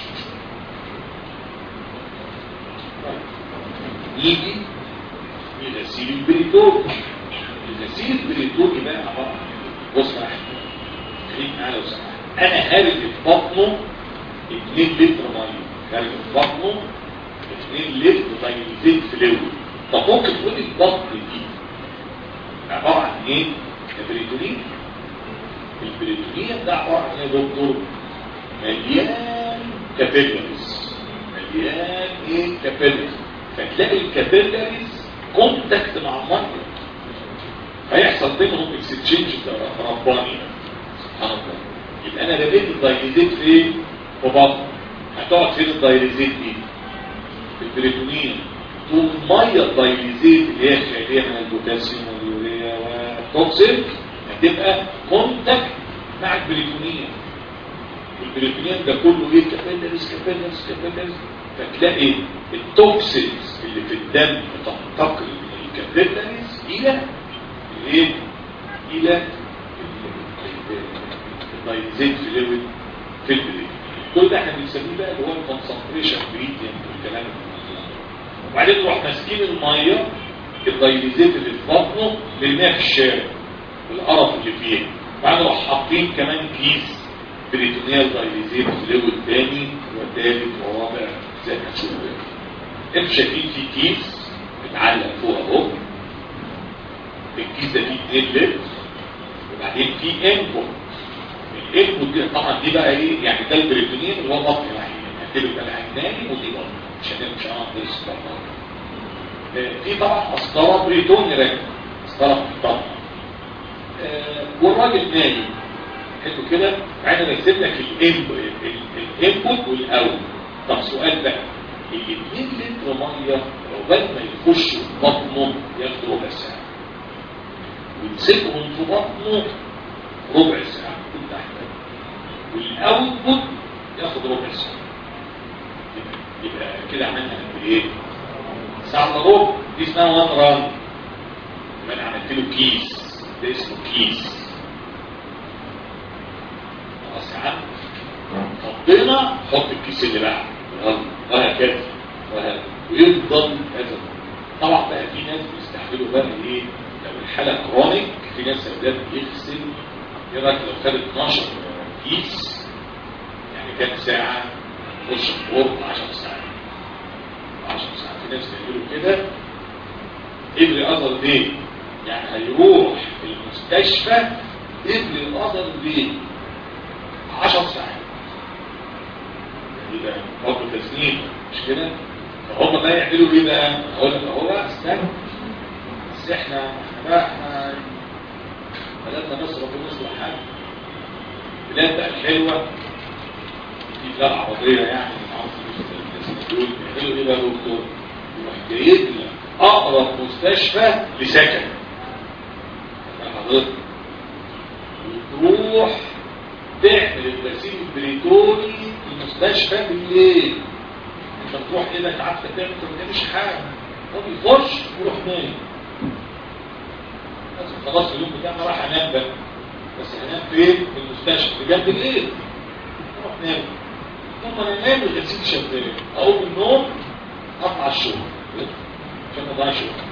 يجي الغسيل البريتوني الغسيل البريتوني بقى عبارة عن بص بقى خليك معايا لو سمحت انا خارج في بطنه 2 لتر ميه خارج في بطنه 2 لتر دايليزيت فلويد طب ممكن تقول لي البطن دي عبارة عن ايه؟ البريتونين البريتونين ده عبارة عن ايه يا دكتور؟ مليان كابيلاريز مليان ايه كابيلاريز فتلاقي الكابيلاريز كونتاكت مع الميه فيحصل بينهم اكسشينج رباني سبحان الله يبقى انا رميت الدايليزيت فين في بطن هتقعد فين الدايليزيت دي في البريتونين طول الميه الدايليزيت اللي هي خاليه من البوتاسيوم واليوريا والتوكسين هتبقى كونتاكت مع البريتونين البريتونين ده كله ايه كابيلاريز كابيلاريز كابيلاريز فتلاقي التوكسينز اللي في الدم تنتقل من الكابيلاريز الى الايه الى الدايزيت فلويد في البريد كل ده احنا بنسميه بقى اللي هو الكونسنتريشن جريدينت والكلام ده وبعدين نروح ماسكين الميه الدايليزيت اللي في بطنه نرميها في الشارع القرف اللي فيها وبعدين نروح حاطين كمان كيس بريتونيال دايليزيت فلويد تاني وثالث ورابع زي ما تشوفوا انتوا شايفين في كيس متعلق فوق اهو الكيس ده فيه 2 لتر وبعدين في انبوت الانبوت دي طبعا دي بقى ايه يعني ده البريتونين اللي هو بطن العين يعني ده العيناني ودي بطن عشان مش هنعرف في طبعا قسطره بريتوني راكب قسطره محترمه والراجل نايم حلو كده بعدين رسم لك الانبوت والاوت طب سؤال بقى الاثنين لتر ميه عقبال ما يخشوا في بطنه ياخدوا ربع ساعه ويمسكهم في بطنه ربع ساعه كل تحت والاوتبوت ياخد ربع ساعه يبقى كده عملنا قد ايه؟ ساعه الا ربع دي اسمها وان ران يبقى انا عملت له كيس ده اسمه كيس خلاص يا عم فضينا حط الكيس اللي بعده وهكذا وهكذا ويفضل هذا طبعا بقى في ناس بيستحملوا بقى ايه لو الحاله كرونيك في ناس اولاد بيغسل ايه رايك لو خد 12 كيس يعني كام ساعه تخش الغرب 10 ساعات 10 ساعات في ناس بيقولوا كده ابري اذر دي يعني هيروح المستشفى ابري اذر دي 10 ساعات يبقى برضه تسنين مش كده فهم بقى يعملوا ايه بقى؟ اقول لك اهو بقى استنى بس احنا احنا بقى احنا بلدنا مصر ربنا يصلح حالها البلاد بقى الحلوه في بلاد عربيه يعني معاهم فلوس دول بيعملوا ايه بقى يا دكتور؟ يروح جايب لك اقرب مستشفى لسكن حضرتك وتروح تعمل الغسيل البريتوني في المستشفى بالليل انت بتروح كده انت عارف تعمل ما مش حاجه هو بيخش ويروح نايم بس خلاص اليوم بتاعنا راح انام بقى بس هنام فين؟ في المستشفى بجد الليل اروح نام ثم انا انام الغسيل شغال اقوم من النوم اطلع الشغل عشان ما اضيعش وقت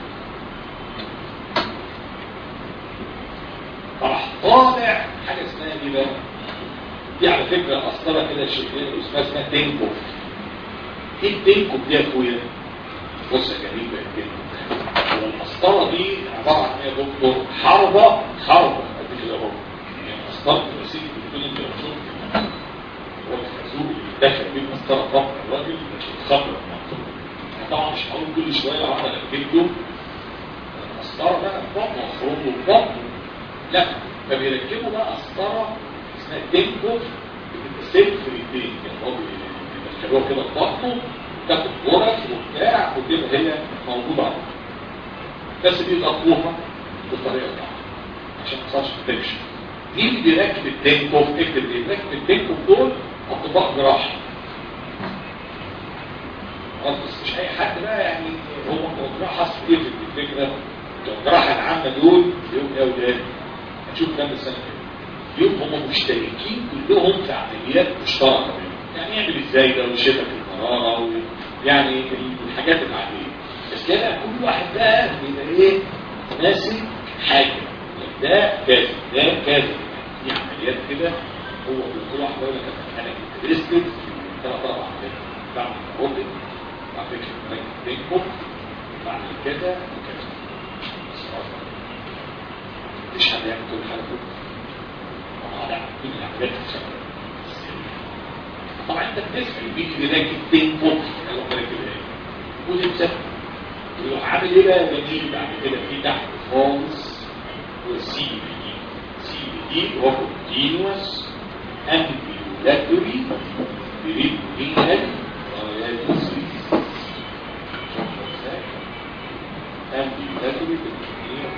فراح طالع حاجه اسمها ايه بقى؟ دي على فكره قسطره كده شكلها اسمها اسمها تنكو ايه التنكو دي يا اخويا؟ بص يا جميل بقى التنكو هو القسطره دي عباره عن ايه يا دكتور؟ حربه حربه قد كده اهو يعني قسطره الغسيل بتكون انت بتشوف هو الخازوق اللي دخل بيه مسطره فقط الراجل خبر طبعا مش هقول كل شويه واحده اكتبه مسطره بقى بطن مخروج وبطن لا فبيركبوا بقى مسطره اسمها دينكو بتبقى سلك في الايدين يعني هو بيدخلوها كده في بطنه تاخد غرز وبتاع وتبقى هي موجوده على بس بيضغطوها بالطريقه بتاعتها عشان ما تصيرش تنشن مين اللي بيركب الدينكو اكتب ايه بيركب الدينكو دول اطباء جراحه بس مش اي حد بقى يعني هم جراحه حصل ايه في الفكره الجراحه العامه دول يوم يا ولاد هتشوف كام السنه كده يوم هم مشتركين كلهم في عمليات مشتركه يعني يعمل ازاي ده وشبك المراره يعني الحاجات العاديه بس كده كل واحد بقى بيبقى ايه ماسك حاجه ده كذا ده كذا في عمليات كده هو كل واحد يقول لك انا انترستد في ثلاث اربع عمليات بعمل روبوتك بعمل فكره بينكم بعمل كذا وكذا مش حد يعمل كل حاجه كده طبعا كل العمليات طبعا انت بتسال مين اللي راكب بينكم انا راكب ايه ودي بسبب ويروح عامل ايه بقى جميل بعد كده في تحت خالص والسي بي دي سي بي دي هو كونتينوس امبيولاتوري بريدينال داياليسيس امبيولاتوري بريدينال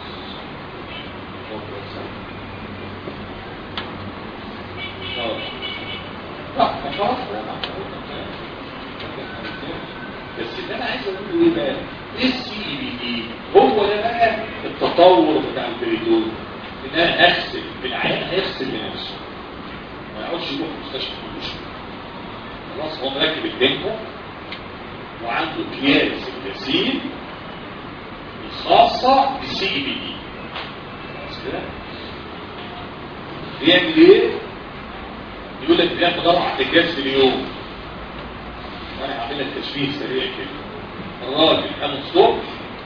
بس اللي انا عايز اقوله ايه بقى؟ ايه السي بي دي؟ هو ده بقى التطور بتاع البريدون ان انا اغسل العيان هيغسل لنفسه ما يقعدش يروح المستشفى كل شويه خلاص هو مركب الدينكو وعنده اكياس الغسيل الخاصه بالسي بي دي خلاص كده بيعمل ايه؟ يقول لك بياخد اربع اكياس في اليوم وانا هعمل لك تشبيه سريع كده الراجل قام الصبح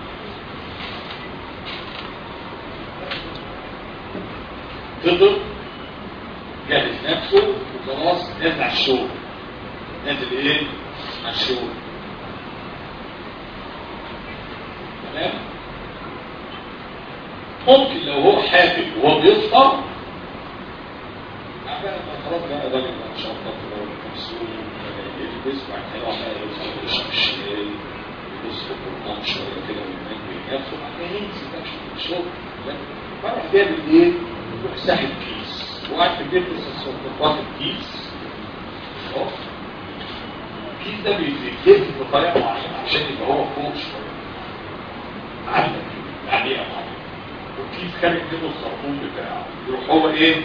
فطر جهز نفسه وخلاص نازل على الشغل نازل ايه على الشغل تمام ممكن لو هو حافل وهو بيفطر خلاص بقى الراجل بقى ان شاء الله كده مسؤول يلبس وبعد كده بقى يوصل يشرب الشاي يبص في القرآن شويه كده وينام نفسه وبعد كده ينزل بقى يشوف الشغل فراح بيعمل ايه؟ يروح ساحب كيس وقعد في البيت لسه الصبح واخد كيس اهو الكيس ده بيتلف بطريقه معينه عشان يبقى هو فوق شويه عندك عليه معينه والكيس خارج منه الخرطوم بتاعه يروح هو ايه؟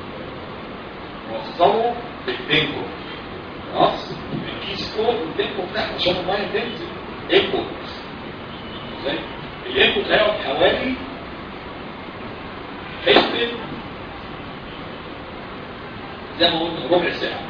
وصله بالدينكو خلاص الكيس فوق والدينكو تحت عشان الميه تنزل انبوت ازاي الانبوت هيقعد حوالي حسبة زي ما قلنا ربع ساعة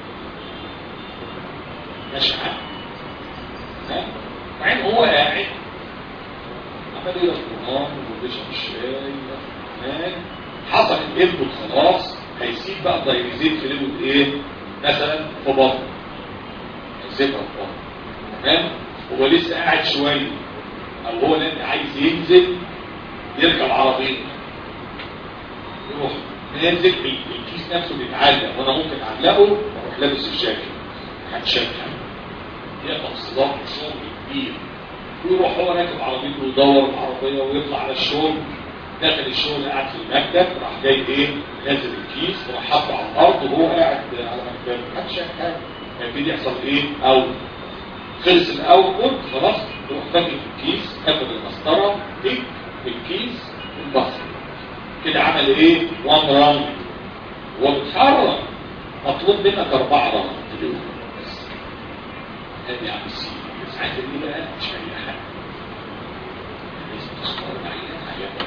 ماشي معاه بعدين هو قاعد عمال يقرا القرآن وبيشرب الشاي هناك حصل الانبوت خلاص هيسيب بقى الدايريزين في ليفل ايه مثلا في بطن هيسيبها في بطن تمام هو لسه قاعد شويه او هو لسه عايز ينزل يركب عربيه يروح نازل الكيس نفسه بيتعلق وانا ممكن اعلقه واروح لابس الجاكيت محدش شايف حاجه يقطع صداع شغل كبير ويروح هو راكب عربيته ويدور العربيه ويطلع على الشغل داخل الشغل قاعد في المكتب راح جاي ايه نازل الكيس وراح حاطه على الارض وهو قاعد على مكتبه محدش شايف حاجه هيبتدي يحصل ايه او خلص الاول خلاص يروح فاكر الكيس اخد المسطره تك الكيس البصر كده عمل ايه وان راوند هو بيتحرك مطلوب منك اربعه راوند بس هذه عم السي ساعات دي بقى مش اي حاجه لازم تختار معين حاجات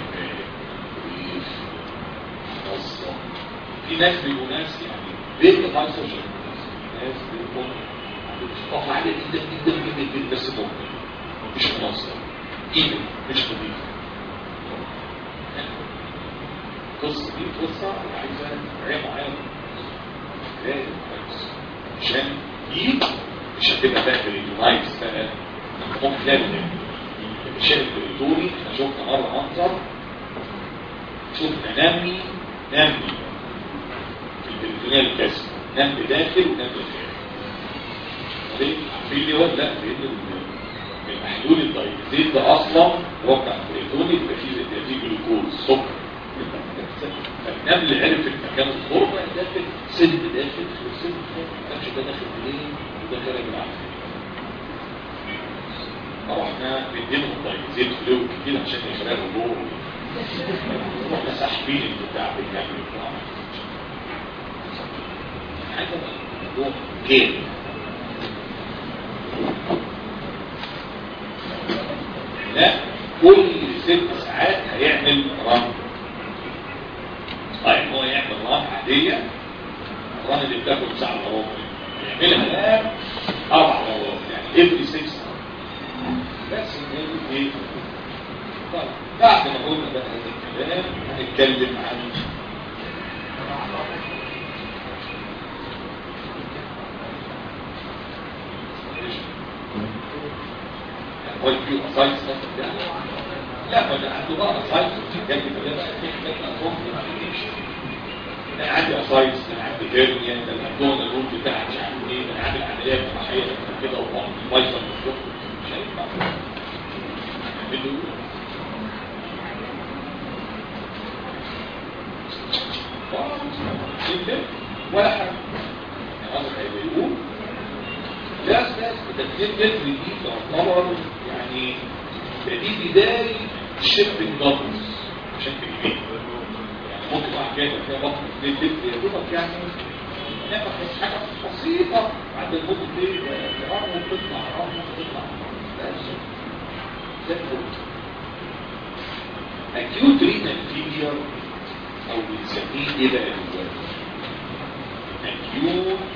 منظم في ناس بيبقوا ناس يعني بيت فايسوشن ناس بيبقوا بتطلع عالية جدا جدا جدا جدا بس ممكن مش منظم ايمن مش نظيف القصة دي قصة عايزة رعاية معينة لازم كويس عشان دي مش هتبقى بقى بريتونايز بقى ممكن لا الشيء البريتوني احنا شفنا مرة منظر شفنا نمي نمي في البريتونية الكاسم نمي داخل ونمي خارج ليه؟ عارفين ليه ولا لا؟ لان المحلول الدايزيت ده اصلا هو بتاع البريتوني يبقى فيه فيه جلوكوز سكر فالنمل عرف المكان الغربة داخل سد داخل وسد داخل ده داخل منين وده خارج العافية رحنا مدينهم دايزيت فلو كتير عشان يخرجوا جوه رحنا ساحبين البتاع بالكامل عايز الموضوع كامل لا كل ست ساعات هيعمل رن طيب هو يعمل رن عادية الرن اللي بتاخد ساعة وربع يعملها الآن أربع مرات يعني every six بس ايه طيب بعد ما قلنا بقى هذا الكلام هنتكلم عن هو في أصايص لا ما ده عنده بقى أصايص جنب كده بقى في حاجات أصوم أنا عندي أصايص أنا عندي هيرنيا ده الأبدون الروم بتاعي مش عارف إيه أنا عامل عملية جراحية كده وبعض بايظة من الشغل مش هينفع ولا حاجة يعني قصدك هيقول لا أساس تدخين متر دي تعتبر يعني ده دي بداية الشيبنج دبلز عشان تجيبين يعني ممكن واحد جاي فيها بطن اثنين لتر يا دوبك يعني ناخد حاجة بسيطة عند الموت دي رغم وتطلع رغم وتطلع بس acute renal failure او بنسميه ايه بقى دلوقتي acute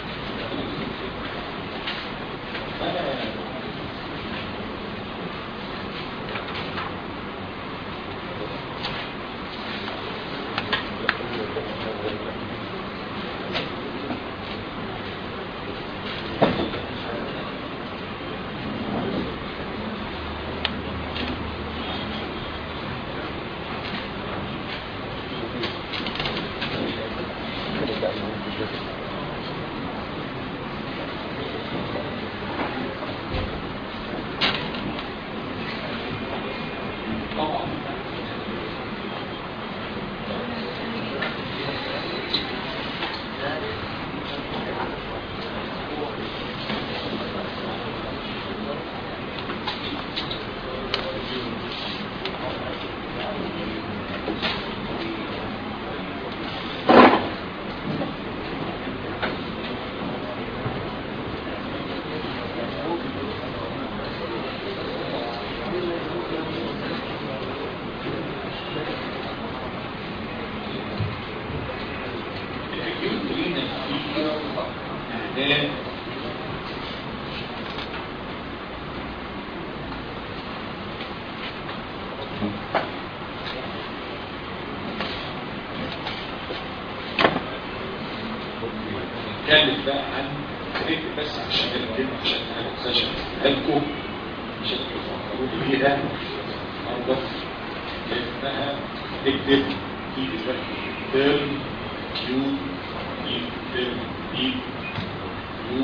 نتكلم بقى عن هنكتب بس عشان الكلمة عشان انا ما انساش لكم عشان تفكروني بيها النهارده اسمها نكتب في دلوقتي ترم كيو اي ترم اي كيو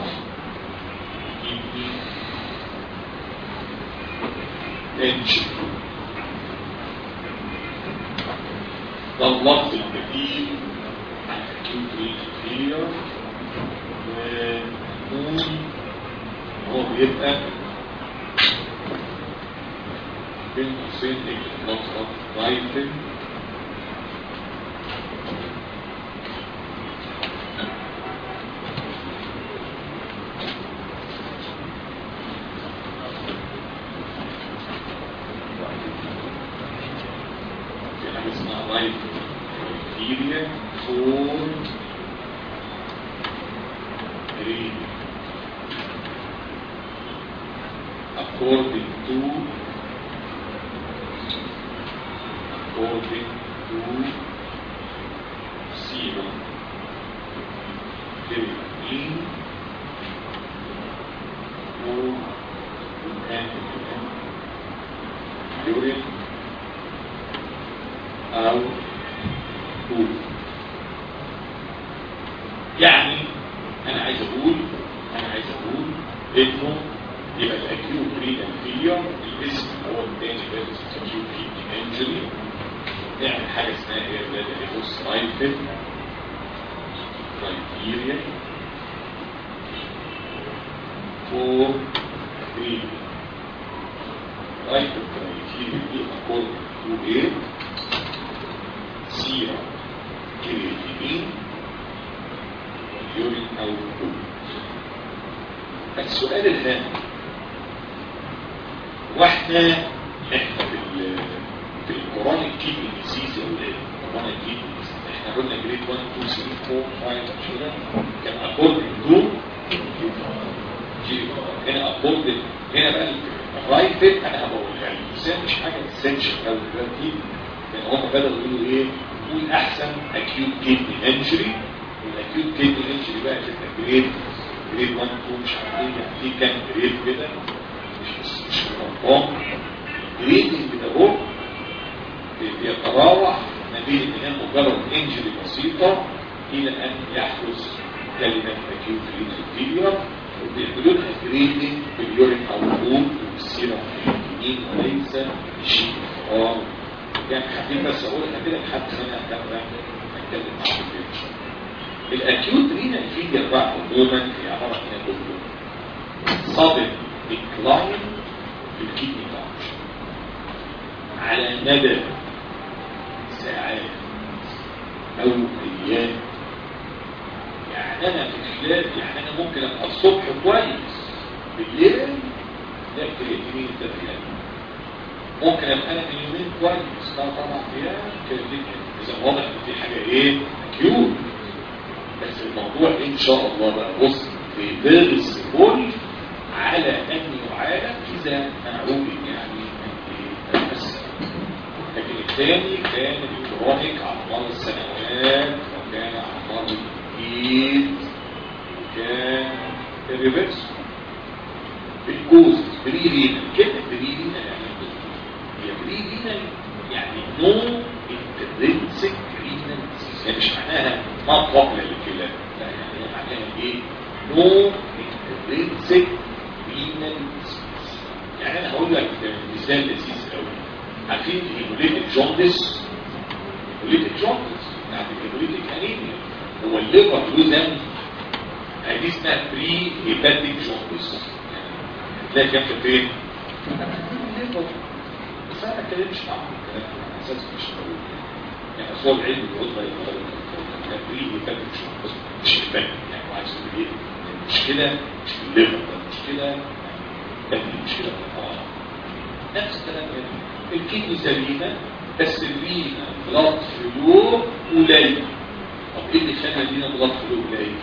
اي اي اتش ده اللفظ البديل عن acute renal failure ونقول هو بيبقى بين قوسين اكتناطرة رايفل في حاجة اسمها رايفل criteria for grade according to according to zero creatinine or antigen urine أو قول يعني انا عايز اقول انا عايز اقول انه يبقى الاكيوت رينال فيلير الاسم هو الثاني بس اكيوت كيدني انجري نعمل حاجه اسمها هي بلاد الهوس رايفل كرايتيريا فور رينال رايفل كرايتيريا دي اكورد تو ايه سيرة كرياتينين واليورين أو الكل السؤال الهام واحنا احنا في ال في القرآن الكيدني ديزيز او القرآن الكيدني ديزيز احنا قلنا جريد 1 2 3 4 5 كده كان اكوردنج تو هنا اكوردنج هنا بقى الرايفت انا هبقولها لك بس هي مش حاجه اسينشال قوي دلوقتي لان هم بدأوا يقولوا ايه نقول احسن اكيوت كيدني انجري والاكيوت كيدني انجري بقى تبقى جريد جريد 1 2 مش عارف ايه يعني في كام جريد كده مش مش مش منظم جريدنج كده اهو بيتراوح ما بين ان هي مجرد انجري بسيطه الى ان يحدث كلمه اكيوت رينال فيلير وبيعملوا لها جريدنج باليورين او الفود والسيرم الكلينين وليس بشيء اخر يعني حابين بس اقولها كده لحد هنا هنبدا نتكلم معاكم فيها ان شاء الله. الاكيوت رينال فيلير بقى عموما هي عباره عن كله صادم ديكلاين في الكيدني فانكشن على مدى ساعات او ايام يعني انا في خلال يعني انا ممكن ابقى الصبح كويس بالليل لا كرياتينين ده ممكن ابقى انا من يومين كويس لا طبعا يا كرياتين اذا واضح ان في حاجه ايه اكيوت بس الموضوع ان شاء الله بقى بص في باب السهول على ان يعالج اذا معروف يعني بس لكن الثاني كان الكترونيك على مر السنوات وكان على مر الايد وكان الريفرس بالكوز بريرينا كلمة بريرينا يعني هي بريرينا يعني نو انترنسك رينال يعني مش معناها ما قبل الكلام لا يعني هي معناها ايه نو انترنسك رينال يعني انا هقول لك مثال لذيذ قوي عارفين الهيموليتيك جوندس الهيموليتيك جوندس يعني الهيموليتيك انيميا هو الليفر له ذنب دي اسمها بري هيباتيك جوندس تلاقي كام في فين؟ بس انا ما اتكلمش معاهم الكلام ده على اساس مش موجود يعني اصل هو العلم بيقول لك بري هيباتيك جوندس مش هيباتيك يعني هو عايز يقول ايه؟ المشكله مش في الليفر المشكله كان المشكله في الطعام نفس الكلام الكدني سليمه بس الرينا بلاد فلو قليل طب ايه اللي خلى لينا بلاد فلو قليل؟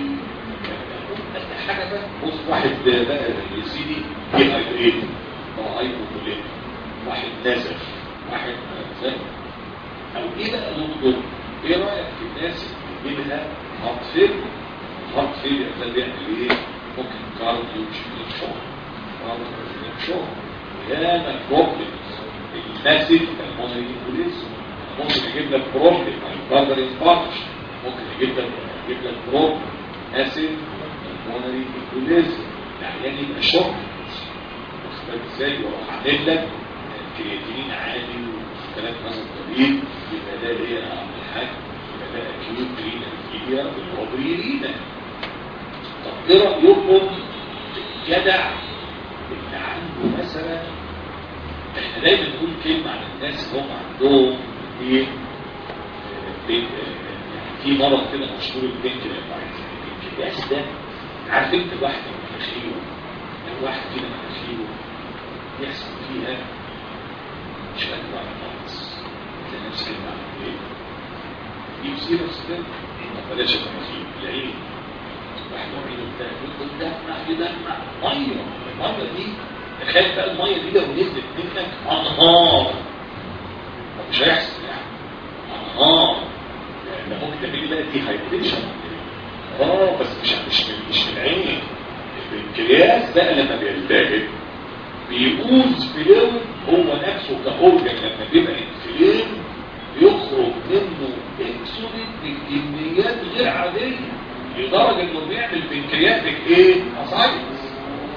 حاجه بقى بص واحد بقى يا سيدي دي هايدريت او هايبوكوليت واحد نزف واحد زي او ايه بقى دكتور؟ ايه رايك في الناس اللي بيجيلها هارت فيل الهارت فيلير ده بيعمل ايه ممكن كارديو جينيك شوك كارديو جينيك شوك ياما بروبلمز الماسيف المونري امبوليزم ممكن يجيب لك بروبلم الكارديو انفاركشن ممكن يجيب لك يجيب لك بروبلم اسيد المونري امبوليزم العيان يبقى شوك واخد بالك ازاي واروح عامل لك كرياتين عالي وكلام هذا الطبيب يبقى ده ايه يا عم الحاج يبقى ده اكيوت رينا فيليا بالعبري رينا طب ايه رايكم في الجدع اللي عنده مثلا احنا دايما نقول كلمه عن الناس اللي هم عندهم ايه آه، بين- آه، يعني في مرض كده مشهور البنكرياس البنكرياس ده عارف انت الواحد من مناخيره لو واحد كده مناخيره يحصل فيها مش قادر على النقص تلاقي نفسك كده عامل ايه؟ دي مصيبه كده ما بلاش المناخير العين واحد عينه بتاع يقول دمع يدمع ميه الميه دي تخيل بقى الميه دي لو نزلت منك انهار طب مش هيحصل يعني انهار ده ممكن تعمل لي بقى دي هايدريشن اه بس مش مش من مش من العين البنكرياس بقى لما بيلتهب بيقوز فلويد هو نفسه كأورجن لما بيبقى انفلين بيخرج منه انسولين بكميات غير عادية لدرجة انه بيعمل بنكرياتك ايه؟ اسايتس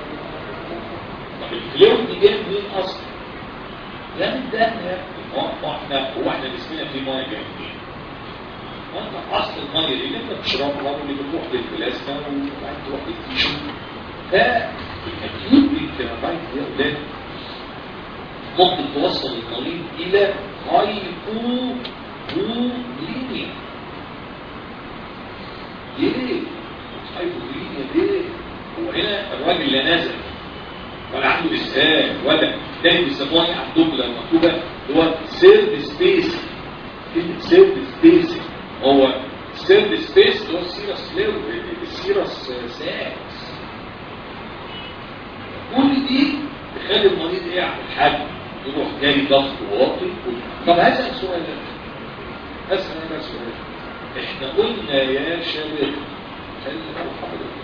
طب الفلويد دي جايه منين اصلا؟ جايه من الدم يا ابني هو هو احنا هو احنا جسمنا فيه ميه جايه منين؟ وانت اصل الميه اللي انت بتشربها واللي بتروح للبلازما وبعدين تروح للتيشو فالاكيوت بنكرياتايت دي يا اولاد ممكن توصل المريض الى هايبوغليميا ليه؟ هايبوغليميا ليه؟ هو هنا الراجل لا نزل ولا عنده اسهال ولا تاني بيسموها ايه عندهم لما مكتوبه اللي هو سيرد سبيس كلمه سيرد سبيس هو سيرد سبيس اللي هو السيرس ليو السيرس ساكس كل دي تخلي المريض ايه يعمل حاجه يروح جاي ضغط واطي طب هسأل سؤال ده هسأل انا سؤال احنا قلنا يا شباب خلي بالك حضرتك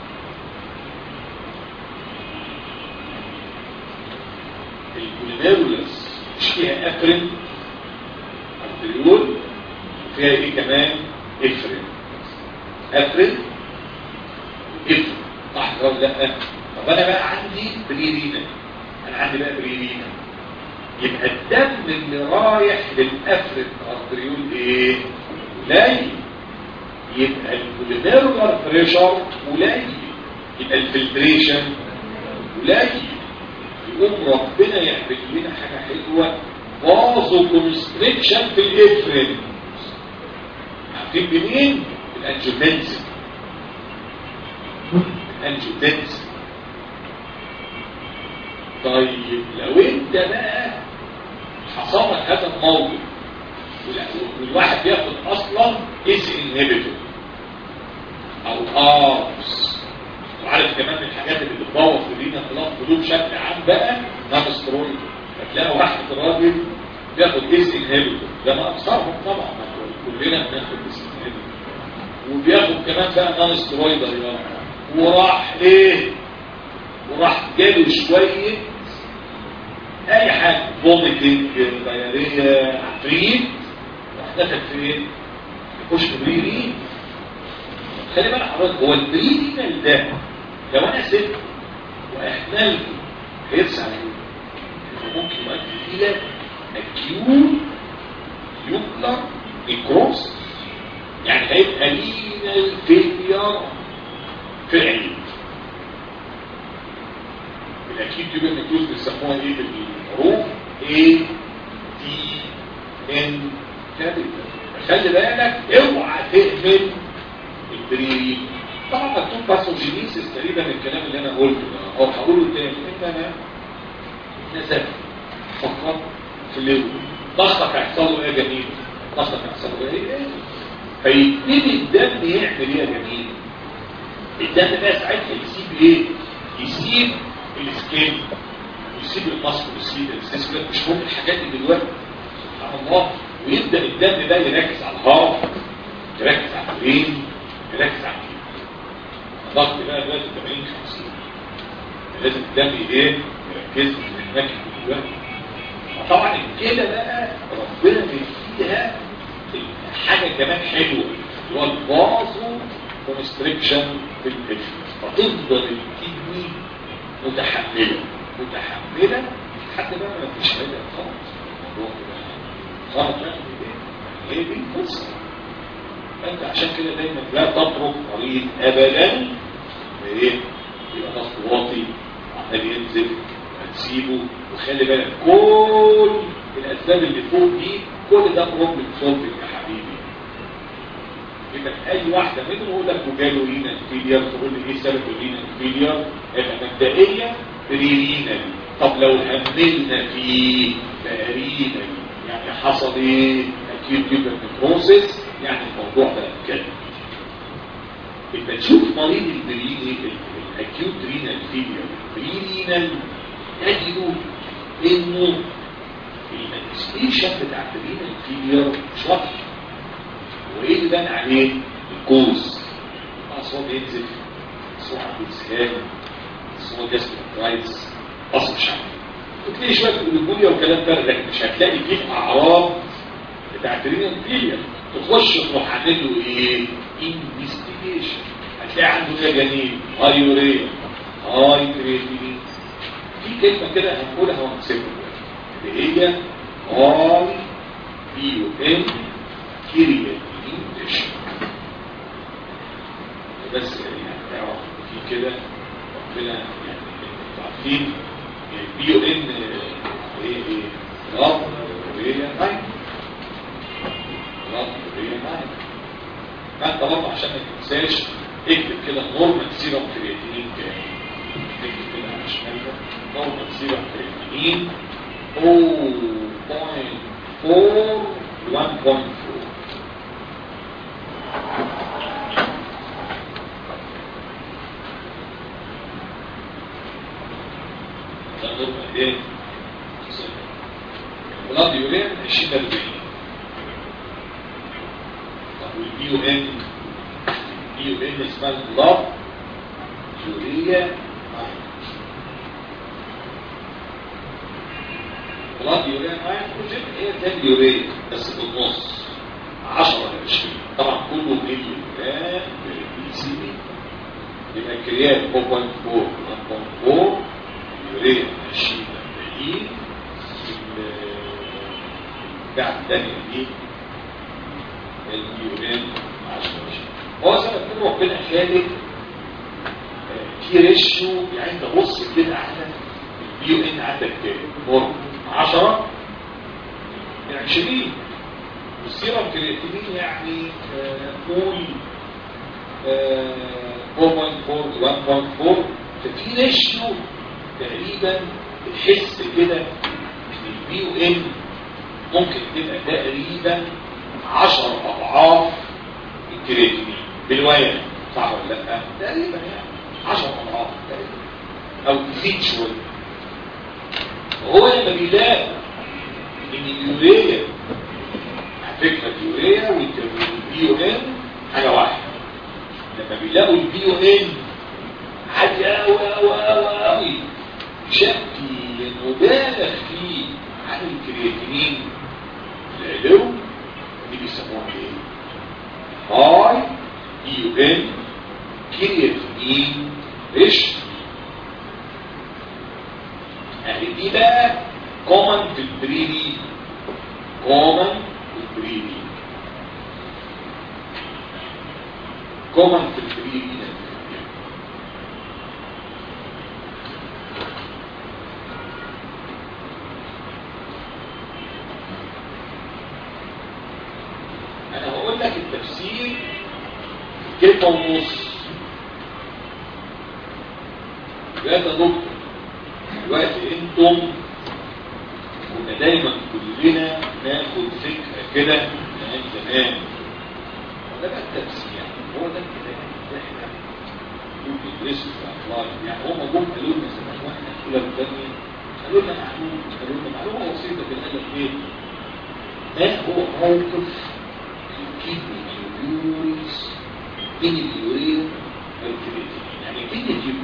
البوليميرولس مش فيها افرين ارتريول وفيها ايه كمان افرين افرين افرين صح ولا لا طب انا بقى عندي بريرينا انا عندي بقى بريرينا يبقى الدم اللي رايح للافرين ارتريول ايه قليل يبقى البوليميرولار بريشر قليل يبقى الفلتريشن قليل يقوم ربنا يعمل لنا حاجة حلوة بازو كونستريكشن في الافرين عارفين بمين؟ الانجيوتنسين الانجيوتنسين طيب لو انت بقى حصل لك هذا الموقف والواحد بياخد اصلا اس انهبيتور او ارمز وعارف كمان من الحاجات اللي بتبوظ في دينا خلاص قلوب بشكل عام بقى نانسترويد هتلاقي واحد راجل بياخد اس انهبيتور ده ما اكثرهم طبعا ما كلنا بناخد اس انهبيتور وبياخد كمان بقى نانسترويد وراح ايه وراح جاله شويه اي حاجه فوميتنج دايريه عفريت راح دخل في ايه؟ يخش في بريرين خلي بالك حضرتك هو البريرين ده لو انا سبت واحملته هيرسى على ايه؟ ممكن يؤدي الى اكيوت يوكلر نيكروس يعني هيبقى لينا الفيلير في العين الاكيد يبقى النيكروس بيسموها ايه بالحروف A T N كابيتال خلي بالك اوعى تهمل البريرين طبعا مكتوب باثوجينيسيس تقريبا الكلام اللي انا قلته ده او هقوله تاني ان انا نزلت فقط في الليل ضغطك هيحصل له ايه يا جميل ضغطك هيحصل له ايه فيبتدي الدم يعمل ايه يا جميل الدم بقى ساعتها يسيب ايه يسيب السكين ويسيب المصل ويسيب السكين مش مهم الحاجات دي دلوقتي سبحان الله ويبدا الدم ده يركز على الهارت يركز على البرين يركز على الكلى الضغط بقى دلوقتي 80 50 لازم الدم ايه يركز في الاماكن كلها طبعا الكلى بقى ربنا بيديها حاجه كمان حلوه اللي هو الفازو كونستريكشن في الكدني فتفضل الكدني متحمله متحمله لحد بقى ما فيش فايده خالص الموضوع كده خالص بقى هي دي القصه فانت عشان كده دايما لا تترك مريض ابدا ايه يبقى ضغط واطي عمال ينزل هتسيبه وخلي بالك كل الاسباب اللي فوق دي كل ده بروبلم سولفنج يا حبيبي يبقى اي واحده منهم يقول لك وجاله رينا فيلير تقول لي ايه سبب الرينا فيلير يبقى مبدئيا رينا طب لو هملنا فيه بقى رينا يعني حصل ايه اكيد ليفر نكروسيس يعني الموضوع ده كده يبقى تشوف مريض البريني الاكيوت رينال فيلير برينال تجدوا انه المانيستيشن بتاع الرينال فيلير مش واضح وايه اللي بان عليه الكوز اصلا بينزل اصلا عنده اسهال اصلا جاستروكرايتس اصلا مش عارف وتلاقي شويه الجلوكوليا وكلام ده لكن مش هتلاقي فيه اعراض بتاعت الرينال فيلير تخش تروح عامل له ايه انفستيجيشن هتلاقي عنده ايه جنين هاي يوريا هاي كرياتينين في كلمه كده هنقولها وهنسيبها اللي هي هاي بي يو ان كرياتينين تيشن بس يعني تعرف في كده ربنا يعني عارفين البي يو ان ايه ايه رب وريا نايم رب وريا نايم فانت برضه عشان ما تنساش اكتب كده نورمال سيرم كرياتينين كام اكتب كده على شمالك نورمال سيرم كرياتينين 0.4 1.4 ده نورمال ايه؟ بلاد يورين 20 40 طب والبي يو ان البي يو ان اسمها بلاد يوريا بلاد يوريا نيتروجين هي ده اليوريا بس في النص 10 ل 20 طبعا كله ملي جرام بي سي بي يبقى الكريات 4.4 1.4 اليوريا 20 40 البتاع الثانية دي اليورين 10 هو سنة كده ربنا خالق في ريشيو يعني انت بص كده على البيو ان عندك نورم 10 يعني 20 والسيرم كرياتينين يعني قول 4.4 1.4 ففي ريشيو تقريبا تحس كده ان البيو ان ممكن تبقى تقريبا 10 اضعاف الكرياتينين بالوزن صح ولا لا؟ تقريبا يعني 10 اضعاف تقريبا او تزيد شويه وهو لما بيلاقي ان اليوريا على فكره اليوريا والبي او ان حاجه واحده لما بيلاقوا البي او ان عاليه قوي قوي قوي قوي بشكل مبالغ فيه عن الكرياتينين العلو دي بيسموها ايه؟ هاي بي او ان كرياتينين ريش يعني دي بقى كومن في البريدي كومن في البريدي كومن في البريدي انا هقول لك التفسير كلمة ونص يا دكتور دلوقتي انتم كنا دايما كلنا ناخد فكرة كده من زمان وده بقى التفسير يعني هو ده الكلام اللي احنا ممكن ندرسه في الاخلاق يعني هم جم قالوا لنا زمان واحنا في اولى وثانيه قالوا لنا معلومه قالوا لنا معلومه بسيطه في الادب ايه؟ ما هو موقف الكدني اليوريز من اليورين والكرياتين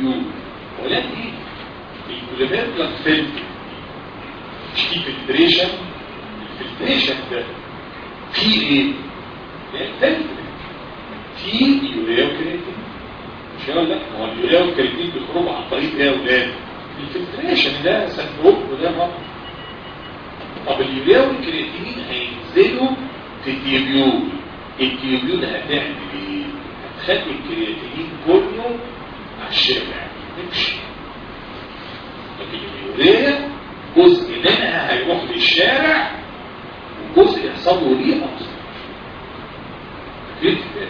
تيوبيول ولكن الكوليميركال فلتر مش في فلتريشن الفلتريشن ده في ايه؟ فلتر في يوريا وكرياتين مش هقول لك هو اليوريا والكرياتين بيخرجوا عن طريق ايه يا اولاد؟ الفلتريشن ده سندروم وده مرض طب اليوريا والكرياتين هينزلوا في التيوبيول التيوبيول هتعمل ايه؟ هتخلي الكرياتين كله على الشارع يمشي لكن اليوريا جزء منها هيروح للشارع وجزء يحصل له ليه أصلا فكرت كده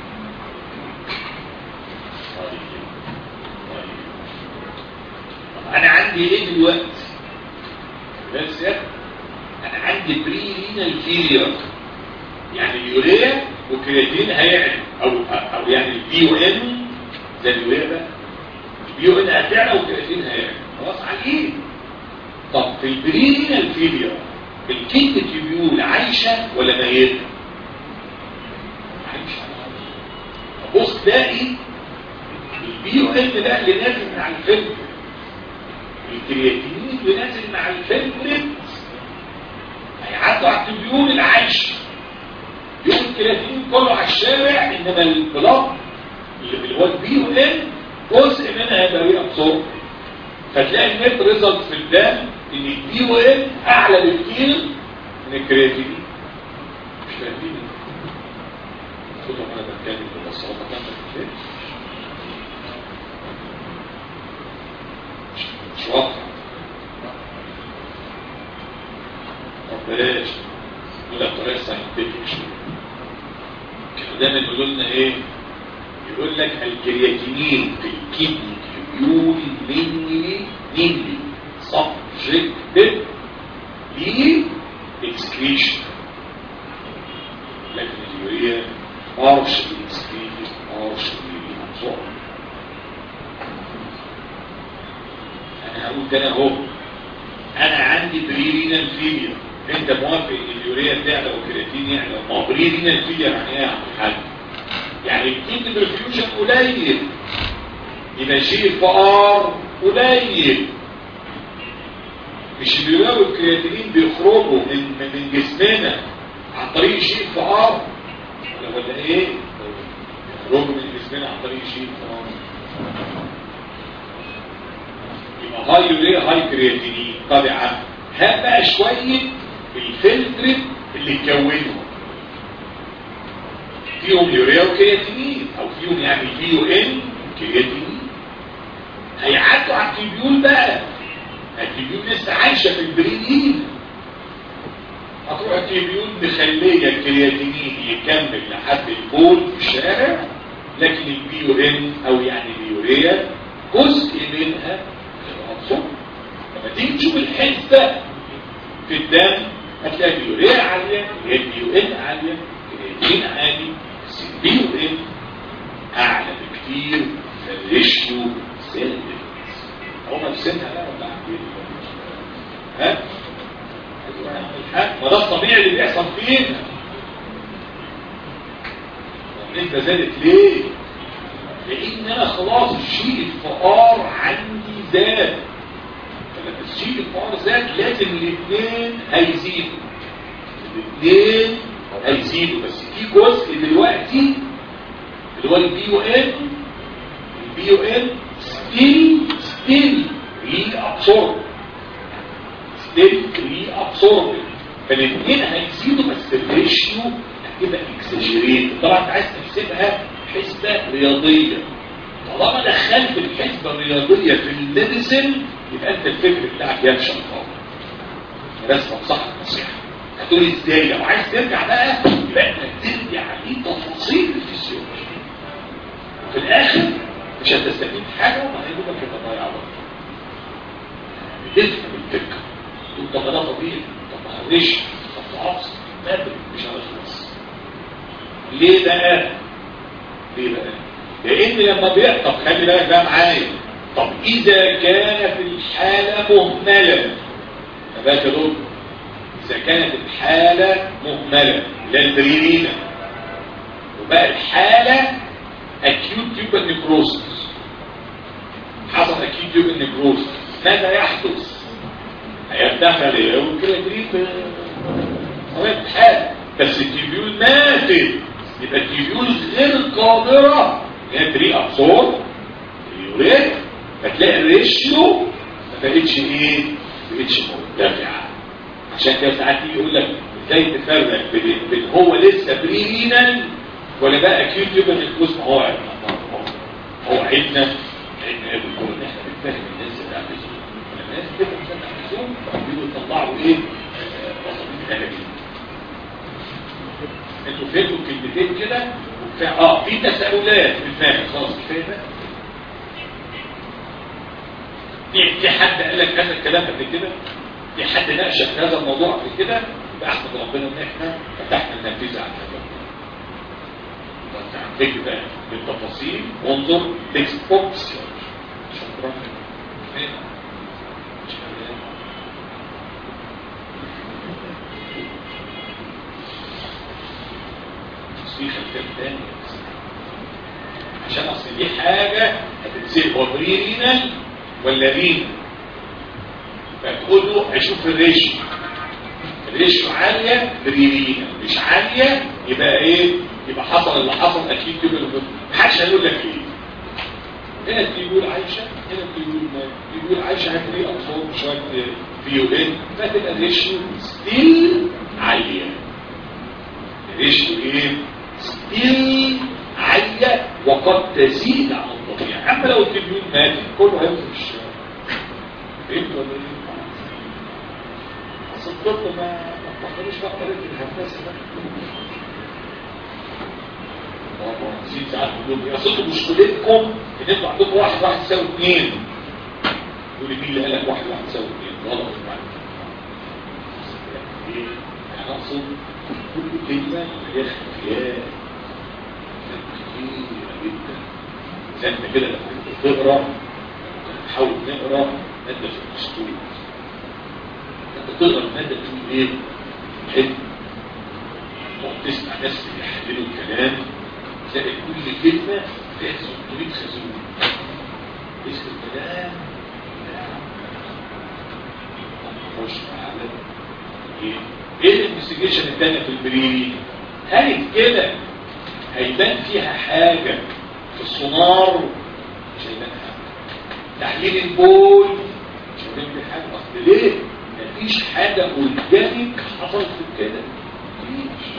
طب انا عندي ايه دلوقتي بس انا عندي بري رينال فيلير يعني اليوريا والكرياتين هيعلى او او يعني البي او ان زي اليوريا بقى البي او ان هتعلى والكرياتين هيعلى خلاص عليه طب في البري رينال فيلير الكيد تيبيول عايشه ولا ميته؟ عايشه بص تلاقي البي او ان ده اللي نازل من على الفلتر الكرياتينين اللي نازل مع الفلتر هيعدوا على التبيون العايشه يوم الكرياتين كله على الشارع انما البلاط اللي هو البي او ان جزء منها هيبقى ري ابسورب فتلاقي النت ريزلت في الدم ان البي او ان اعلى بكتير من الكرياتينين مش فاهمين قلت لهم انا بتكلم ببساطه كامله مش واضحه طب بلاش نقول لك طريقه ساينتفك شويه كانوا دايما يقولوا لنا ايه يقول لك الكرياتينين في الكدني تيوبيول مني مني سبجكتد لإكسكريشن لكن اليوريا partially excreted partially absorbed انا هقول تاني اهو انا عندي بريرينال فيلير انت موافق ان اليوريا تعلى والكرياتين يعلى ما هو بريرينال فيلير يعني ايه يا عم الحاج يعني الكيد برفيوجن قليل يبقى شيء الفقار قليل مش اليوريا والكرياتين بيخرجوا من من جسمنا عن طريق شيء الفقار ولا ولا ايه يخرجوا من جسمنا عن طريق شيء الفقار يبقى هاي يوريا هاي كرياتينين طب يا عم هات بقى شويه الفلتر اللي اتكونوا فيهم يوريا وكرياتينين او فيهم يعني في او ان كرياتينين هيعدوا على التيبيول بقى التيبيول لسه عايشه في البريدين هتروح التيبيول مخليه الكرياتينين يكمل لحد البول في الشارع لكن البي او ان او يعني اليوريا جزء منها العنصر لما تيجي تشوف الحسبه في الدم هتلاقي اليوريا عاليه البي او ان عاليه الكرياتين عالي بس البي او ان اعلى بكتير في الريشيو سيل هو مرسمها بقى ولا عاملين ها ما ده الطبيعي اللي بيحصل فينا انت زادت ليه لان انا خلاص الشيء الفقار عندي زاد فلما الشيء الفقار زاد لازم الاثنين هيزيدوا الاثنين هيزيدوا بس في جزء دلوقتي اللي هو البي او ان البي او ان ستيل ستيل ري ابسورب ستيل ري ابسورب فالاثنين هيزيدوا بس الريشيو هتبقى اكسجريت طبعا انت عايز تحسبها حسبه رياضيه طالما دخلت الحسبه الرياضيه في الميديسن يبقى انت الفكر بتاعك يمشي خالص رسمه صح نصيحه هتقول ازاي لو عايز ترجع بقى يبقى انت ترجع لتفاصيل الفسيولوجي في الاخر مش هتستفيد حاجه وما هيبقى كده ضايع وقت تفهم الفكره تقول طب ده طبيعي طب ما هوش طب خلاص بدري مش هنخلص ليه بقى ليه بقى لان لما بيحطب خلي بالك بقى معايا طب اذا كانت الحاله مهمله فبقى دول اذا كانت الحاله مهمله لا البريرينا وبقى الحاله acute tuber necrosis ماذا يحدث هيدخل الكرياتين في طبيعه الحال بس التيبيول ماتت يبقى التيبيول غير قادره ان هي تري ابسورب اليوريت فتلاقي الريشيو ما بقتش ايه ما بقتش مرتفعه عشان كده ساعات يجي يقول لك ازاي تفرق بين بين هو لسه برينال ولا بقى اكيد يبقى الفلوس ما هو هو عيدنا عيدنا قبل كل ان احنا بنفهم الناس اللي عايزين الناس تفهم اللي عايزين بيقولوا يطلعوا ايه مصاريف الاهالي انتوا فهمتوا كلمتين كده وكفايه اه في تساؤلات بالفهم خلاص كفايه بقى في في حد قال لك هذا الكلام قبل كده في حد ناقشك هذا الموضوع قبل كده يبقى احمد ربنا ان احنا فتحنا النافذه على هذا فانت عندك بقى بالتفاصيل وانظر تكست بوكس شكرا في خلفيه ثانيه عشان اصل دي حاجه هتتسال هو برينال ولا رينال فتقول له اشوف الريشيو الريشيو عاليه بريرينا مش عاليه يبقى ايه يبقى حصل اللي حصل اكيد كده محدش هيقول لك ايه هنا بيقول عايشه هنا بيقول بيقول عايشه هتلاقي اطفال شويه فيولين فتبقى الريشيو ستيل عاليه الريشيو ايه ستيل عاليه وقد تزيد عن الطبيعي اما لو التبيون مات كله هينزل في الشارع فهمت ولا ايه؟ اصل الطب ما ما تفكروش بقى طريقه الهندسه ده نسيت ساعات بقول لهم اصل انتوا مشكلتكم ان انتوا عندكم واحد واحد يساوي اثنين يقول لي مين اللي قال لك واحد واحد يساوي اثنين غلط ايه؟ يعني اقصد كل كلمه هي خلفيات كتيره جدا زي انت كده لما كنت بتقرا تحاول نقرا ماده في الدستور انت تقرا الماده تقول ايه؟ حلو تقعد تسمع ناس بيحللوا الكلام تلاقي كل كلمه فيها 600 خزون اسم الكلام نخش على ايه؟ ايه الانفستيجيشن الثانيه في البريري؟ هل كده هيبان فيها حاجه في السونار مش هيبان حاجه تحليل البول مش هيبان فيه حاجه اصل ليه؟ مفيش حاجه اورجانيك حصلت في كده مفيش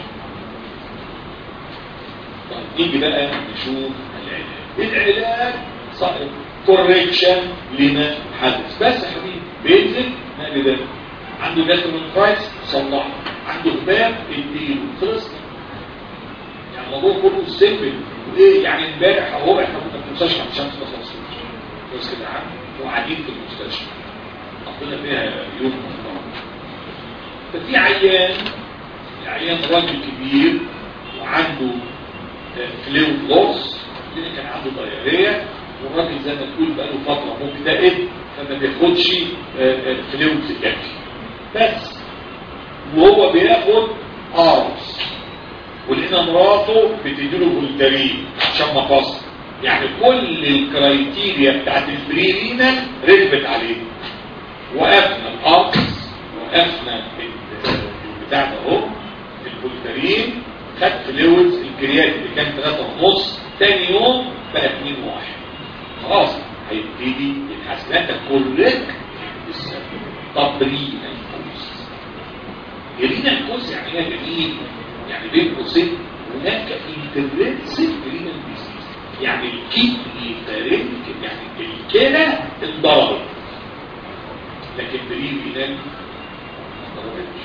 طيب نيجي بقى نشوف العلاج العلاج صحيح كوريكشن لما حدث بس يا حبيبي بينزل نقل ده عنده جاسترون كرايس صلحه عنده هباب اديله خلص يعني الموضوع كله سيمبل وايه يعني امبارح اهو احنا كنا في المستشفى عند شمس بس بس كده عم وقاعدين في المستشفى قضينا فيها يوم محترم ففي عيان العيان راجل كبير وعنده فلويد لوس اللي كان عنده ضياريه والراجل زي ما تقول بقاله فتره مكتئب فما بياخدش فلويد يكفي بس وهو بياخد ارز ولقينا مراته بتديله فولتارين عشان مفاصل يعني كل الكرايتيريا بتاعت البريرينال ركبت عليه وقفنا الارز وقفنا البتاع ده اهو الفولتارين خد فلويدز الكريات اللي كان 3 ونص تاني يوم بقى 2 واحد خلاص هيبتدي الحسنات كوريكت طب رينا الكوز رينا الكوز يعني ايه جميل يعني بين قوسين هناك انترنسيف رينا ديزيز يعني الكدني فارنج يعني الكلى انضربت لكن بري رينال ما انضربتش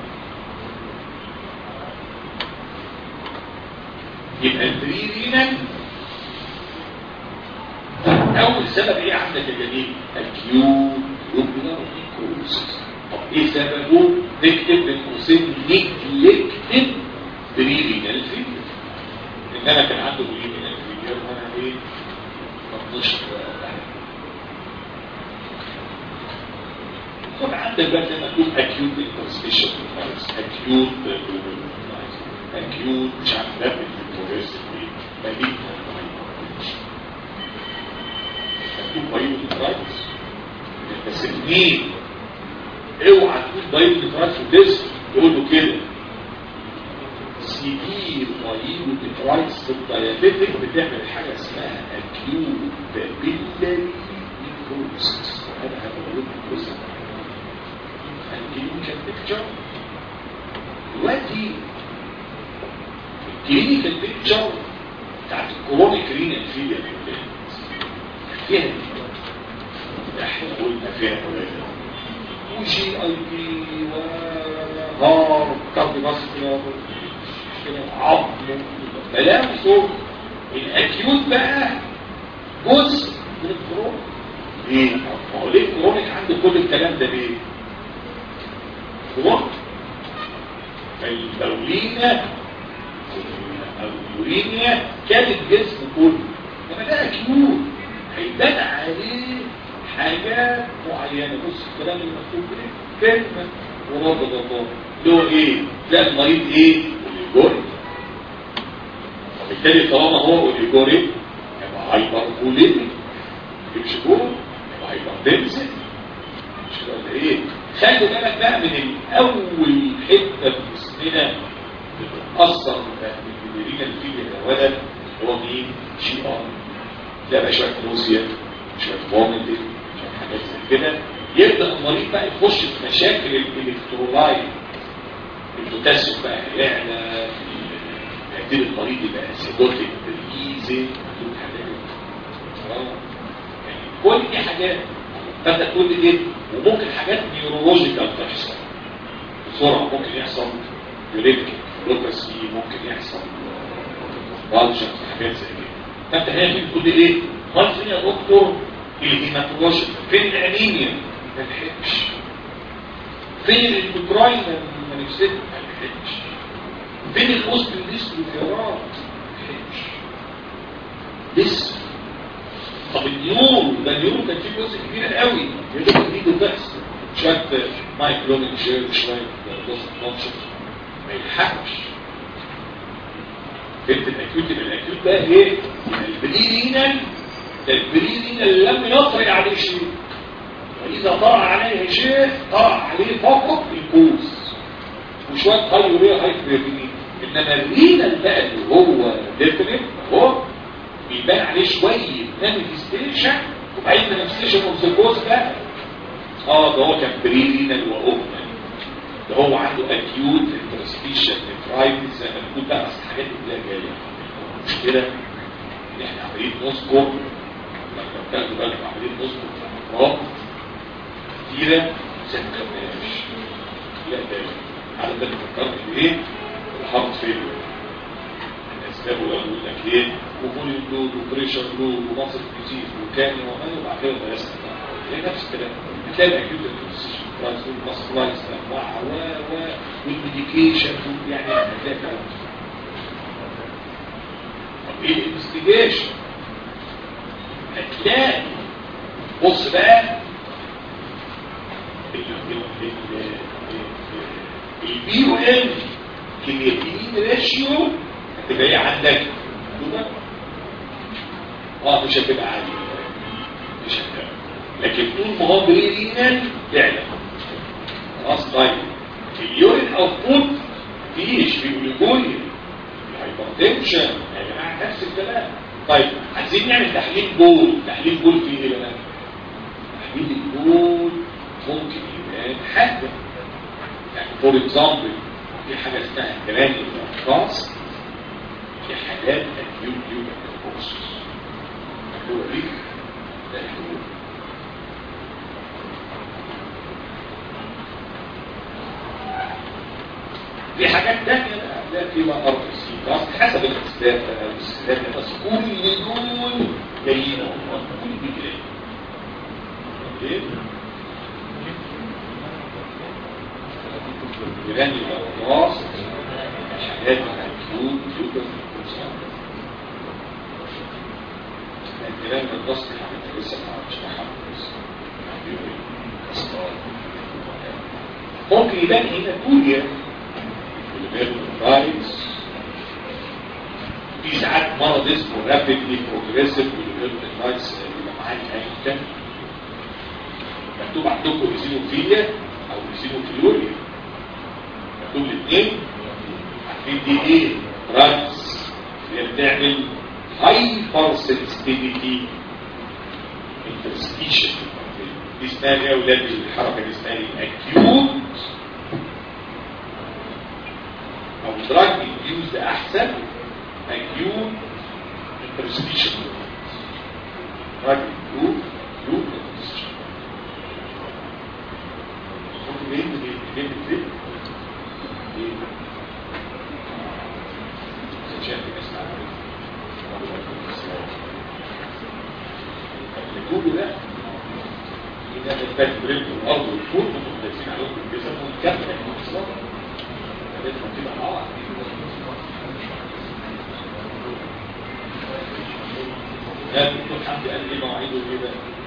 يبقى البريرينال اول سبب ايه عندك يا جميل اكيوت روبلر نيكروسيس طب ايه سببه نكتب بين قوسين نيجلكتد بريرينال فيلير ان انا كان عنده بريرينال فيلير وانا ايه طنشت خد عندك بقى زي ما تقول اكيوت انترستيشن اكيوت اكيوت مش عارف ده بالفيتوريس مالين مكتوب بايو رايتس مين اوعى تكون دايت نفرايتس وديسك يقول له كده سيفير دايت نفرايتس في الدايابيتك بتعمل حاجه اسمها اكيوت بيلاري نيكروسس وهذا هقول لكم قصه الكلينيكال بيكتشر دلوقتي الكلينيكال بيكتشر بتاعت الكورونيك رينال فيلير فيها احنا قلنا فيها وجي اي بي وهار كاردي ماسكولار عظم ملامسه الاكيوت بقى جزء من الكورونا ليه؟ هو ليه الكورونيك عنده كل الكلام ده ليه؟ كورونا فالبولينا او اليورينيا كان الجسم كله لما ده اكيوت هيبان عليه حاجات معينة بص الكلام المكتوب ايه كلمة ورابط الله اللي هو ايه تلاقي المريض ايه اوليجوري وبالتالي طالما هو اوليجوري يبقى هايبر بوليمي يمشي جوه يبقى هايبر دنسل مش كده ولا ايه خلوا بالك بقى من الاول حته في جسمنا بتتاثر بالرينا الفيليا ده ولد هو مين شي ار تلاقي بقى شويه روسيا شويه فوميتنج شويه حاجات زي كده يبدا المريض بقى يخش في مشاكل الالكترولايت البوتاسيوم بقى يعلى يبتدي المريض يبقى اسيدوتيك بريزي حاجات يعني كل دي حاجات فانت تقول لي ايه وممكن حاجات نيورولوجيكال تحصل بسرعه ممكن يحصل يوريك لوكاسي ممكن يحصل بالجنس حاجات زي كده فانت هنا بتقول لي ايه قال فين يا دكتور الهيماتولوجي فين الانيميا ما لحقش فين الميكراين ما نفسك ما لحقش فين الاوستيوديس والفيرات ما لحقش لسه طب النيورو ده النيورو كان فيه جزء كبير قوي يدوب ايده بس شويه مايكلونيك جير شويه جزء ناتشر ما يلحقش بنت الاكيوت الاكيوت ده ايه البريرينال البريرينال لم يطرق عليه شيء واذا طرع عليه شيء طرع عليه فقط الكوز وشويه هاي وريه هاي بريرينين انما الرينال بقى اللي هو ديفنت هو بيبان عليه شويه مانيفستيشن وبعدين مانيفستيشن اوف ذا كوز بقى اه ده هو كان بريرينال واوبنال ده هو عنده اكيوت انترستيشن نفرايتس زي ما بنقول بقى اصل الحاجات دي كلها جايه المشكله ان احنا عمالين نذكر لما بتاخدوا بالك عمالين نذكر في امراض كتيره زي ما خدناهاش لا ده على ده فكرت بايه؟ الهارت فيلير الاسباب ولا يقول لك ايه؟ وفوليوم لود وبريشر لود ومصر ديزيز وكان وهذا وبعد كده درسنا هي نفس الكلام هتلاقي الاكيوت انترستيشن نفرايتس والماسكولايتس انواعها و و والميديكيشن يعني هتلاقي كلام طب ايه الانفستيجيشن هتلاقي بص بقى البي او ال كرياتينين ريشيو هتبقى ايه عندك اه مش هتبقى عاليه مش هتبقى لكن طول ما هو بريدينال فعلا خلاص طيب اليورين اوتبوت مفيش في جلوكوزيا الهايبرتنشن يا جماعه نفس الكلام طيب عايزين نعمل تحليل بول تحليل بول فيه ايه بقى تحليل البول ممكن يبان حاجه يعني فور اكزامبل في حاجه اسمها جرانيولار كاست في حالات اكيوت يوبيكوسس هو ريك ده هو في حاجات تانية لا في بقى ارض السي حسب الاسباب الاسباب بس كل دول جايين هم كل دي جايين يغني الراس الحاجات الكيوت كيوت الكلام الرسمي حاجات لسه ما عرفتش ممكن يبان هنا كوريا الرايتس في ساعات مرض اسمه رابيدلي بروجريسيف والرايتس اللي معاه ايا كان مكتوب عندكم ايزينوفيليا او ايزينوفيلوريا مكتوب الاثنين عارفين دي ايه دراجز اللي هي بتعمل هايبر سنسيتيفيتي انترستيشن دي اسمها ايه يا اولاد الحركه دي اسمها ايه اكيوت او دراج انديوز احسن اكيوت انترستيشن دراج انديوز اكيوت انترستيشن ممكن ليه ليه ليه ليه ليه شايف الناس الجول ده إذا الفات بريد والأرض والفوق مختلفين عليهم بيسموا الكامل المحصول لازم تبقى مع بعض لا دكتور حمدي قال لي مواعيده كده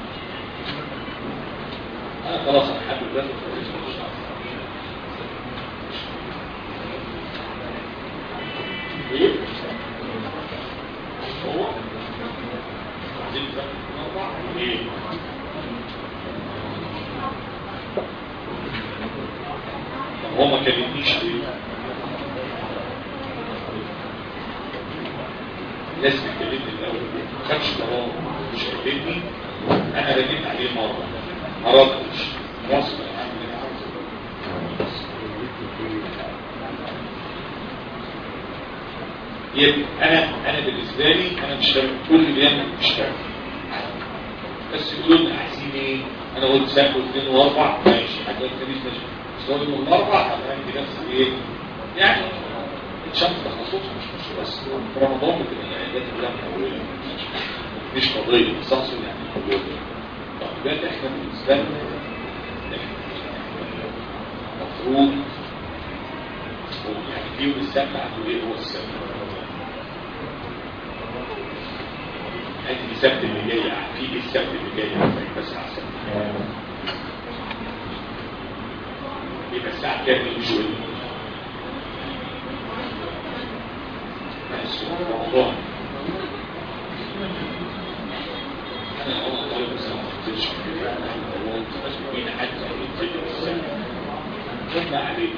انا خلاص انا حابب ده ايه هو عايزين نفهم ايه طب هو ما كلمنيش ليه لازم يكلمني الاول ما خدش قرار مش كلمني انا رنيت عليه مره ما ردش غصب عني يبقى انا انا بالنسبه لي انا مش فاهم كل اليوم مش فاهم بس يقولوا لنا عايزين ايه انا قلت ساكل اثنين واربع ماشي حاجات الخميس ماشي بس هو يوم الاربع انا عندي نفس ايه يعني الشمس تخصص مش مش بس في رمضان بتبقى العيادات كلها متوليه مش قضيه تخصص يعني قضيه طب دلوقتي احنا بالنسبه لنا المفروض يعني في يوم السبت عنده ايه هو السبت هذه السبت اللي جاي في السبت اللي جاي بس على السبت يبقى الساعة كام يوجوال بس رمضان انا اول طالب بس ما قلتش مين حتى ينزل السبت ثم عليك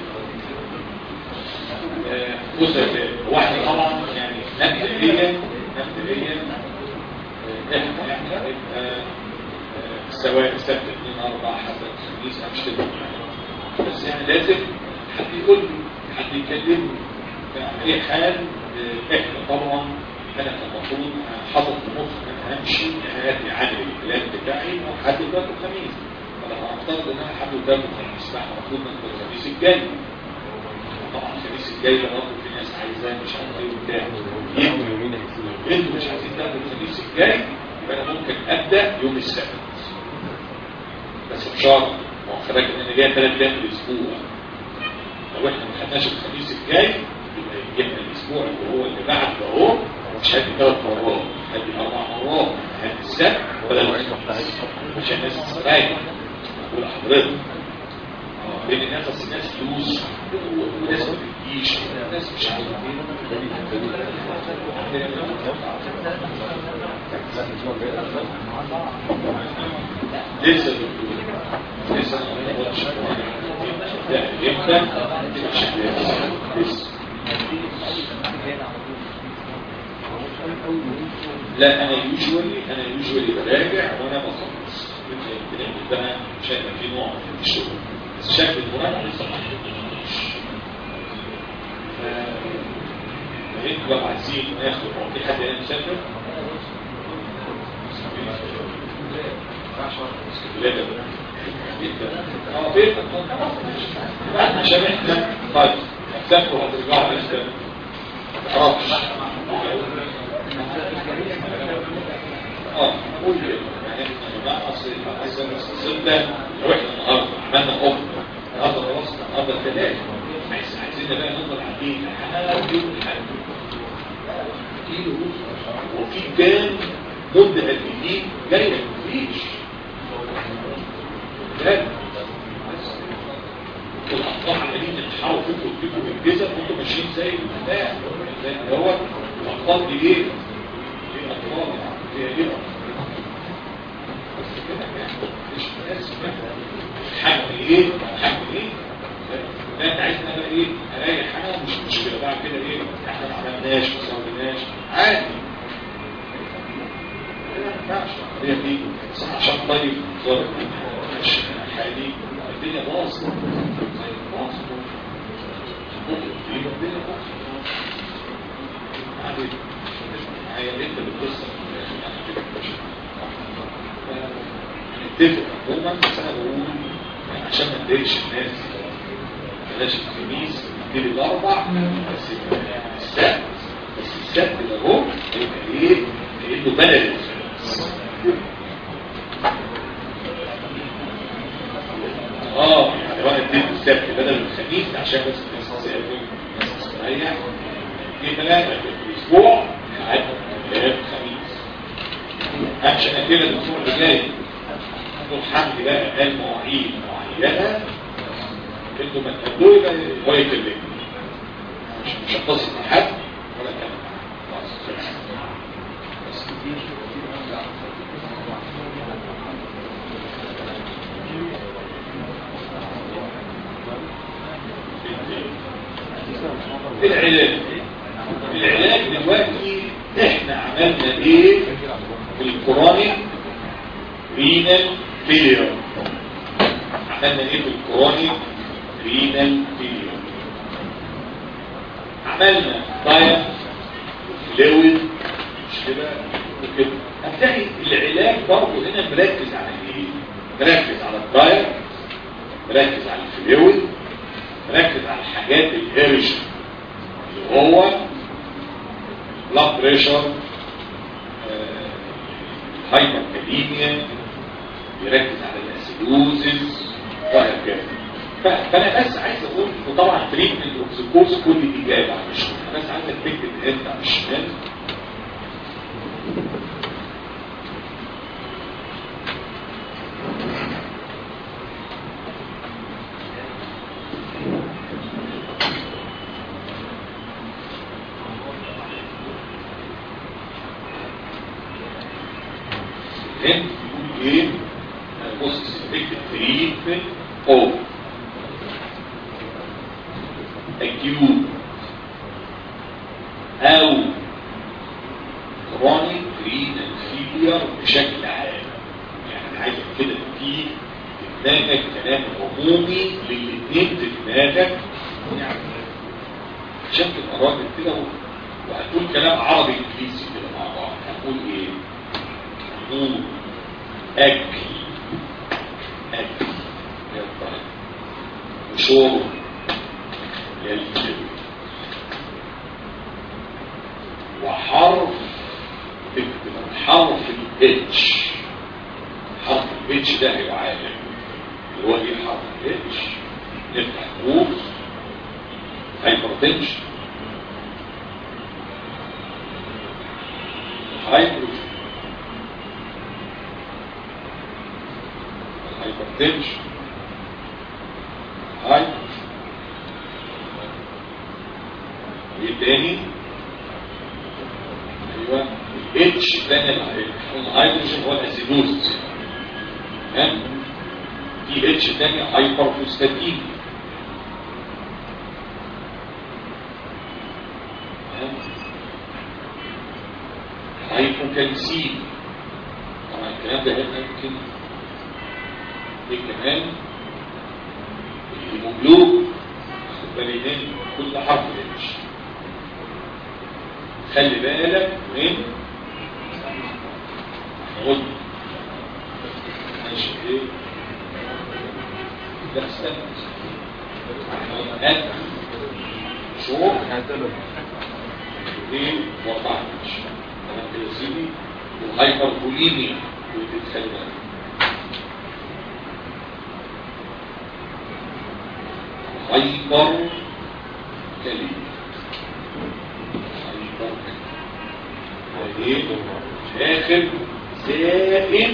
بص واحدة طبعا يعني نبدأيا نبدأيا احنا احنا نبقى سواء سبت اثنين اربع حتى الخميس مش كده بس يعني لازم حد يقول لي حد يكلمني في اي حال احنا طبعا انا كان المفروض حاطط في مخي انا همشي نهايتي عن البلان بتاعي لحد ثلاث الخميس فلما هفترض ان انا لحد ثلاث الخميس بقى المفروض من الخميس الجاي طبعا الخميس الجاي ده برضه في ناس عايزاه مش عارف ايه وبتاع انتوا مش عايزين تاخدوا الخميس الجاي يبقى انا ممكن ابدا يوم السبت بس بشرط ما هو خلاك ان انا جاي ثلاث ايام في الاسبوع لو احنا ما خدناش الخميس الجاي يبقى يجيبنا الاسبوع اللي هو اللي بعد ده اهو مش هدي ثلاث مرات هدي اربع مرات هدي السبت ولا الخميس عشان الناس تستريح اقول لحضرتك لان الناس اصل الناس فلوس وناس ما بتجيش وناس مش عارفين لسه الدكتور لسه ما قلتش لا امتى لسه لا انا يوجوالي انا يوجوالي براجع وانا بخلص يمكن بقى شايف في نوع من الشغل بس شكل المراجعه لسه ما حددناش فانتوا لو عايزين ناخد هو في حد هنا مسافر؟ اسكندريه اه بيت بعد ما شبهنا طيب هتسافروا هترجعوا لسه ما تعرفش اه قول كده يعني احنا اصل اصل اصل ده لو احنا النهارده عملنا اوفر النهارده خلاص النهارده ثلاث عايزين بقى نفضل قاعدين لحد يوم الاحد كيلو وفي كام مده قد ايه جايه مفيش لا الأطفال عمالين يتحاولوا فيكم فيكم بالجزم وانتم ماشيين زي البتاع زي اللي هو الأطفال دي ايه؟ دي الأطفال يعني دي ايه؟ بس كده يعني مش ناس كده ايه هعمل ايه لا انت عايز انا بقى ايه اريح انا مش مشكله بعد كده ايه احنا ما عملناش ما سويناش عادي ما ينفعش هي دي عشان طيب ظرف مش حالي الدنيا باظت باظت الدنيا باظت عادي هي انت بتبص نتفق عموما بس انا بقول عشان ما نضايقش الناس بلاش الخميس نبتدي الاربع بس السبت بس السبت ده اهو هيبقى ايه كانه بلد اه يعني واحد اديت السبت بدل الخميس عشان بس الناس تسافر الناس تستريح في ثلاثه في الاسبوع قعدنا ثلاث خميس عشان كده الاسبوع اللي جاي الحمد بقى قال مواعيد معينه انتوا ما تقابلوه يبقى هو يكلمني مش مش هتصل مع حد ولا كلام خلاص بس العلاج العلاج دلوقتي احنا عملنا ايه في الكورونيك رينال فيلير عملنا ايه في الكورونيك رينال فيلير عملنا دايت فلويد مش كده وكده هتلاقي العلاج برضه هنا مركز على ايه مركز على الدايت مركز على الفلويد مركز على الحاجات الهيرش اللي هو بلاد بريشر هايبر كاليميا بيركز على الاسيدوزز وهكذا فانا بس عايز اقول وطبعا تريتمنت اوف ذا كورس كل دي جايه على الشمال انا بس عايزك تكتب انت على الشمال هنا بيقول ايه بص تكتب تريتمنت اوف acute او chronic renal failure بشكل عام يعني عايزك كده في دماغك كلام عمومي للاثنين في دماغك يعني عشان تبقى راجل كده وهتقول كلام عربي انجليزي كده مع بعض هتقول ايه؟ نور اكل اكل يلا وشرب يلزم وحرف تكتب حرف الاتش حرف الاتش ده هيعالج اللي هو ايه حرف الاتش نفتح قوس هايبرتنشن هايبروجين هايبرتنشن هايبروجين ايه تاني ايوه الاتش تاني الهيدروجين هو الاسيدوز تمام في اتش تاني هايبرفوسفاتين هايبوكالسين طبعا الكلام ده هنا يمكن ايه كمان الهيموجلوب خد بالي من كل حرف اتش خلي بالك من غد ماشي ايه لا استنى هات شهور ايه واربعة اتش انا كده سيدي وهايبر بوليميا وتتخلي بالك هايبر كلمة هايبر كلمة آخر زائد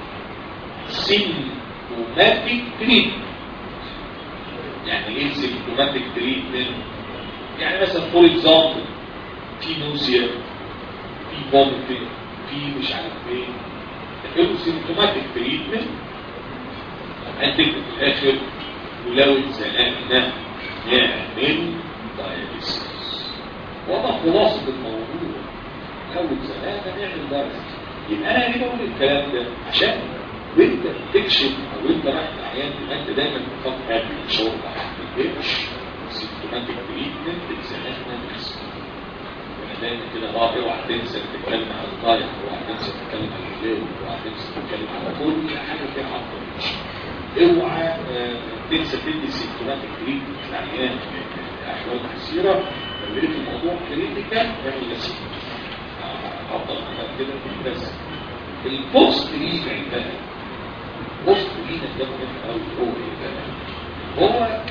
سيمتوماتيك تريتمنت يعني ايه سيمتوماتيك تريتمنت يعني مثلا فور اكزامبل في نوزيا في فوميتنج في مش عارف ايه تقول سيمتوماتيك تريتمنت هتكتب في الاخر ولو اتزنقنا نعمل داياليسيس وضع خلاصة الموضوع لو اتزنقنا نعمل داياليسيس يبقى انا ليه بقول الكلام ده عشان وانت بتكشف او انت رايح العيان تبقى انت دايما بتفكر قبل الشغل ما تبقاش سيمتوماتيك تريتمنت اتزنقنا نفسك دايما كده اه اوعى تنسى تتكلم عن الطايح اوعى تنسى تتكلم عن الليل اوعى تنسى تتكلم على كل حاجه فيها عقل اوعى آه، تنسى تدي سيمتوماتيك تريتمنت للعيان احوال كثيره لو لقيت الموضوع كريتيكال اعمل لسه افضل من كده بس البوست ليجن ده بوست ليجن ده مهم قوي هو ايه بقى؟ هو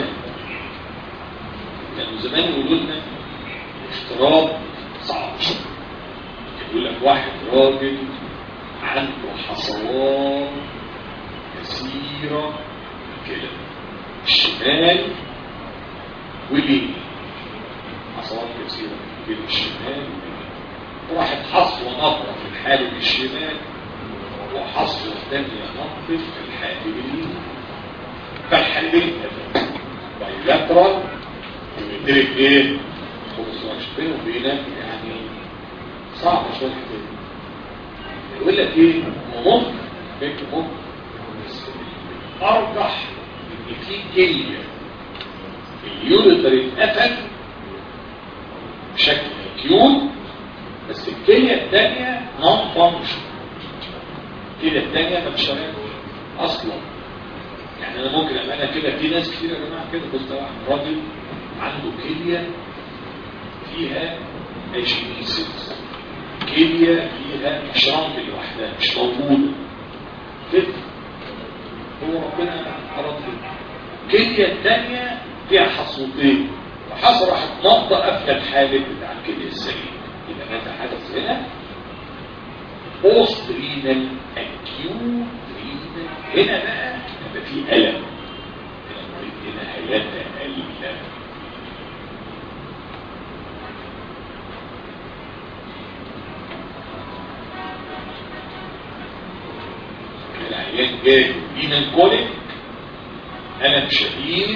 كانوا زمان يقولوا لنا افتراض صعب يقول لك واحد راجل عنده حصوات كثيرة كده الشمال واليمين حصوات كثيرة بين الشمال راحت حصوة نقرة في الحالب الشمال وحصوة ثانية نقرة في الحالب اليمين فالحالبين بايلاترال يدرك ايه خصوصا بينه وبينك يعني صعب شويه كده يقول لك ايه ممكن فكر ممكن ارجح ان في كليه اليوريتر اتقفل بشكل اكيوت بس الكليه الثانيه نون فانكشن الكليه الثانيه ما بتشتغلش اصلا يعني انا ممكن ابقى انا كده في ناس كتير يا جماعه كده بص ده واحد راجل عنده كليه فيها اشيميسيس كليه فيها شرنك لوحدها مش موجوده كده هو ربنا أراد كده الكليه الثانيه فيها حصوتين وحصل راحت نقطه قافله الحالب بتاع الكليه السليمه يبقى ماذا حدث هنا بوست رينال اكيوت رينال هنا بقى يبقى في الم هنا المريض هنا هيتالم العيان جاي بينا الكوليك ألم شديد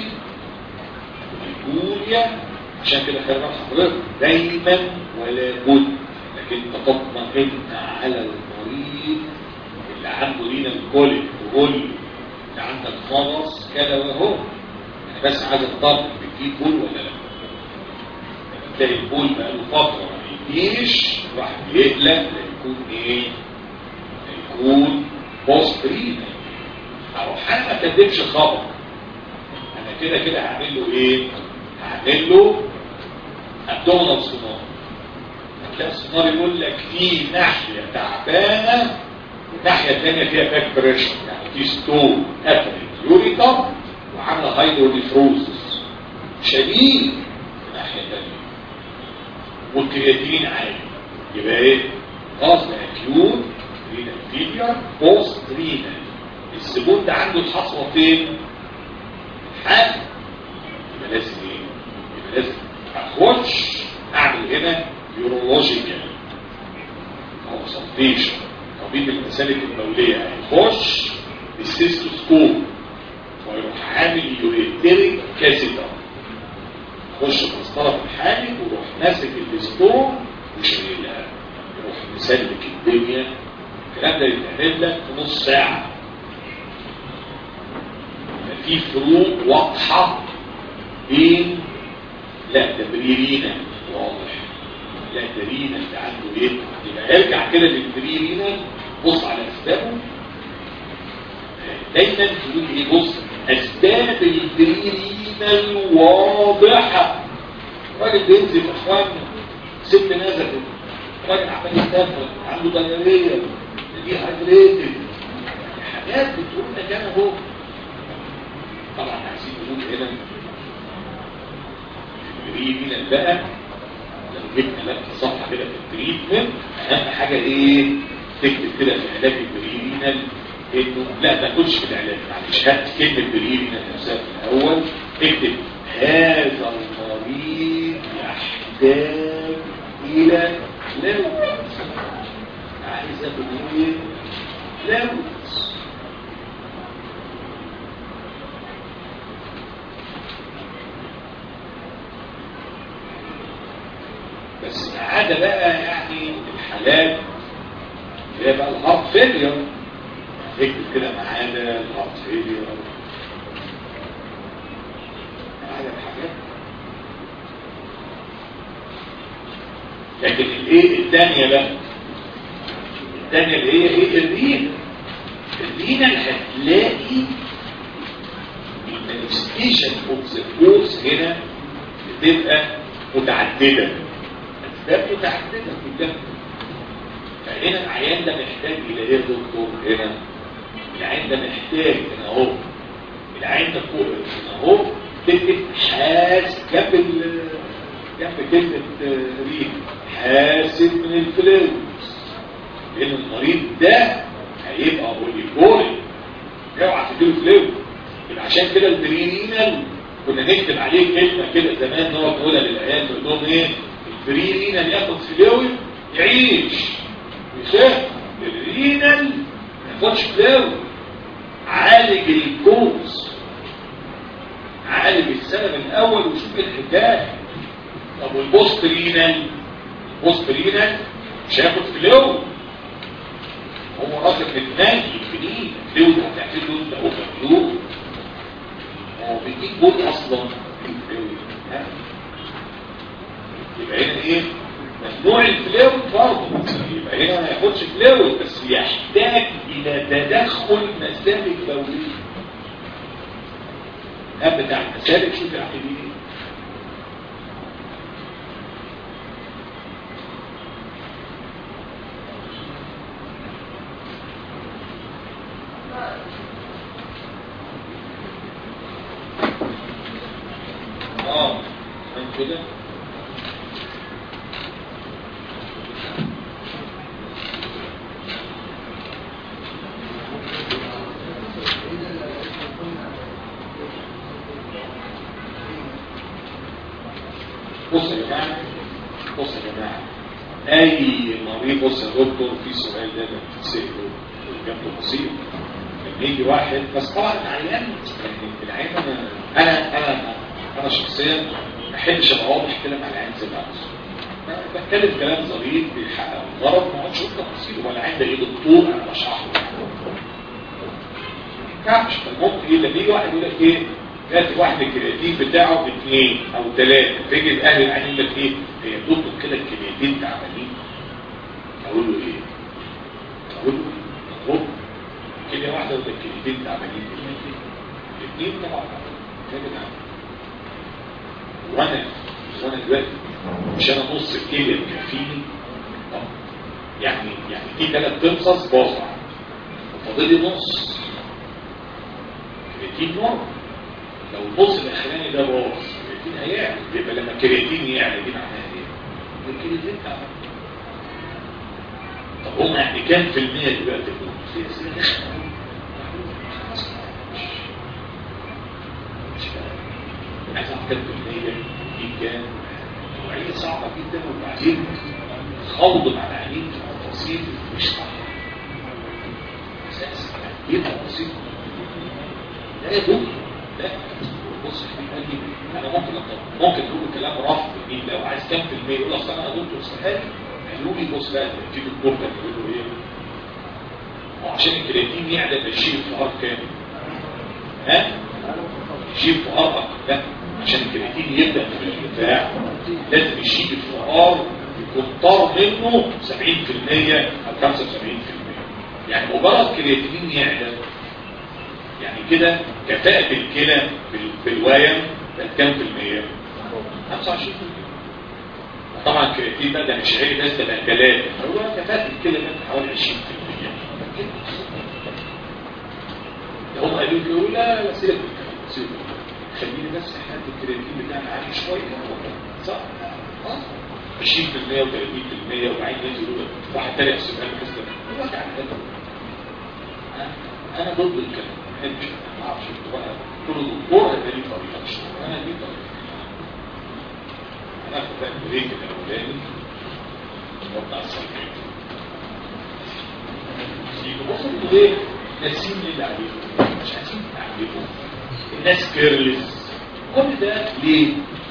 هيكونيا عشان كده خلي بالك حضرتك دايما ولا بد انك انت تطمئن على المريض اللي عنده لينا الكوليك تقول له انت عندك خلاص كده وهو انا بس عايز اطمن بتجيب بول ولا لا تلاقي البول بقاله فتره ما يجيش راح بيقلق يكون ايه يكون بوست رينا او حتى ما كدبش خبر انا كده كده هعمل له ايه هعمل له ابدومينال سونار هتلاقي السونار يقول لك في ناحيه تعبانه والناحيه الثانيه فيها باك بريشر يعني في ستون قفلت يوريتر وعامله هايدرونيفروزس شديد في الناحيه الثانيه والكرياتين عالي يبقى ايه خلاص ده اكيوت رينال فيلير بوست رينال الزبون ده عنده الحصوه فين حاجه يبقى لازم ايه يبقى لازم اخش اعمل هنا يورولوجيكال او سلفيشن طبيب المسالك البوليه هيخش بالسيستوسكوب ويروح عامل يوريتريك كاسيتر يخش في الطرف الحالي ويروح ماسك الستون وشايلها يروح مسلك الدنيا الكلام ده يتعمل لك في نص ساعه في فروق واضحه بين لا ده بريرينا واضح لا ده رينا اللي عنده ايه يبقى ارجع كده للبريرينا بص على اسبابه دايما تقول ايه بص اسباب البريرينا الواضحه راجل بينزل اخواننا ست نزلت راجل عمال يتنفس عنده دياريه دي هايدريتد حاجات بتقول لك انا اهو طبعا عايزين نقول هنا البريمينال بقى لو جبنا لك صفحه كده في التريتمنت اهم حاجه ايه تكتب كده في علاج البريمينال انه لا ما تقولش في العلاج معلش هات كلمه بريمينال نفسها في الاول اكتب هذا المريض يحتاج الى لوز عايز اقول ايه لوز عدا بقى يعني الحالات اللي هي بقى الهارت فيلير اكتب كده ما عدا الهارت فيلير ما عدا الحاجات لكن الايه الثانيه بقى الثانيه اللي هي ايه الرينا الرينا اللي هتلاقي المانيفستيشن اوف ذا كورس هنا بتبقى متعدده اسباب متعدده كلها فهنا العيان ده محتاج الى ايه يا دكتور هنا العيان ده محتاج هنا اهو العيان ده فوق هنا اهو تكتب حاس جنب ال جنب كلمه ريح حاسب من الفلوس لان المريض ده هيبقى بوليبولي اوعى تديله فلوس يبقى عشان كده البرينينال كنا نكتب عليه كلمه كده زمان نقعد نقولها للعيال نقول لهم ايه البرينينال ياخد فلوس يعيش يخاف الرينال ما ياخدش فلوس عالج الكوز عالج السبب الاول وشوف الحكايه طب والبوست رينال البوست رينال مش هياخد فلوس هو راجل متناهي الفلوس فلوس هتعمل له انت اوفر فلوس هو بيديك جول اصلا في الفلوس يبقى هنا ايه ممنوع الفلوس برضه يبقى هنا ما ياخدش فلوس بس يحتاج الى تدخل مسالك بوليه الاب بتاع المسالك شوف يعني ايه اه من كده بص يا جماعه بص يا جماعه اي مريض بص يا دكتور في سؤال دايما بتتساله جنبه بسيط لما يجي واحد بس طبعا العيان يعني العيان انا انا انا انا شخصيا ما بحبش ابقى واضح كده مع العيان زي نفسه بتكلم كلام ظريف بيحقق الغرض ما اقعدش اقول تفاصيل ولا عندي ايه دكتور انا بشرح له ما ينفعش ممكن ايه لما يجي واحد يقول لك ايه جات واحد الكرياتين بتاعه باثنين او ثلاثه تيجي الاهل العين يقول لك ايه هي دكتور كده الكرياتين تعبانين اقول له ايه؟ اقول له ايه؟ كده واحده ولا الكرياتين تعبانين الاثنين طبعا كده وانا وانا دلوقتي مش انا نص الكليه الكافيني طب يعني يعني في ثلاث تنصص باظع وفاضل لي نص كرياتين نور لو النص الاخراني ده باظ الكرياتين هيعلى يبقى لما الكرياتين يعلى دي معناها ايه؟ الكرياتين تعبان طب هم يعني كام في المية دلوقتي في اسئله عايز اعرف كام في المية دي كام نوعية صعبة جدا وبعدين خوض مع العينين في التفاصيل مش صح اساس يبقى بسيط لا يا دكتور لا بص قال لي انا ممكن ممكن تقول كلام رفض مين لو عايز كام في المية يقول اصل انا دكتور استهالي قالوا لي بص بقى في دكتور كان يقول له ايه وعشان الكرياتين يعلى يشيل الفقار كام ها يشيل فقار لا عشان الكرياتين يبدا في الارتفاع لازم يشيل الفقار يكون طار منه 70% او 75% يعني مجرد كرياتين يعلى يعني كده كفاءة الكلى بالوايم بقت كام في المية؟ 25% طبعا الكرياتين بقى ده مش عيب بس ده بقى ثلاثة هو كفاءة الكلى بقت حوالي 20% هم قالوا لي يقول لا لا سيبك سيبك خليني بس احنا الكرياتين بتاعنا عالي شويه صح؟ اه 20% و30% وبعدين ينزلوا واحد تاني يحسبها لك كده وجع القلب انا ضد الكلام ما بحبش ما اعرفش بقى كل دكتور هيبقى ليه طريقه مش انا ليه طريقه انا اخد بقى البريك الاولاني وابدا الصيفين بصوا ليه ناسين اللي عليهم مش عايزين تعلمهم الناس كيرلس كل ده ليه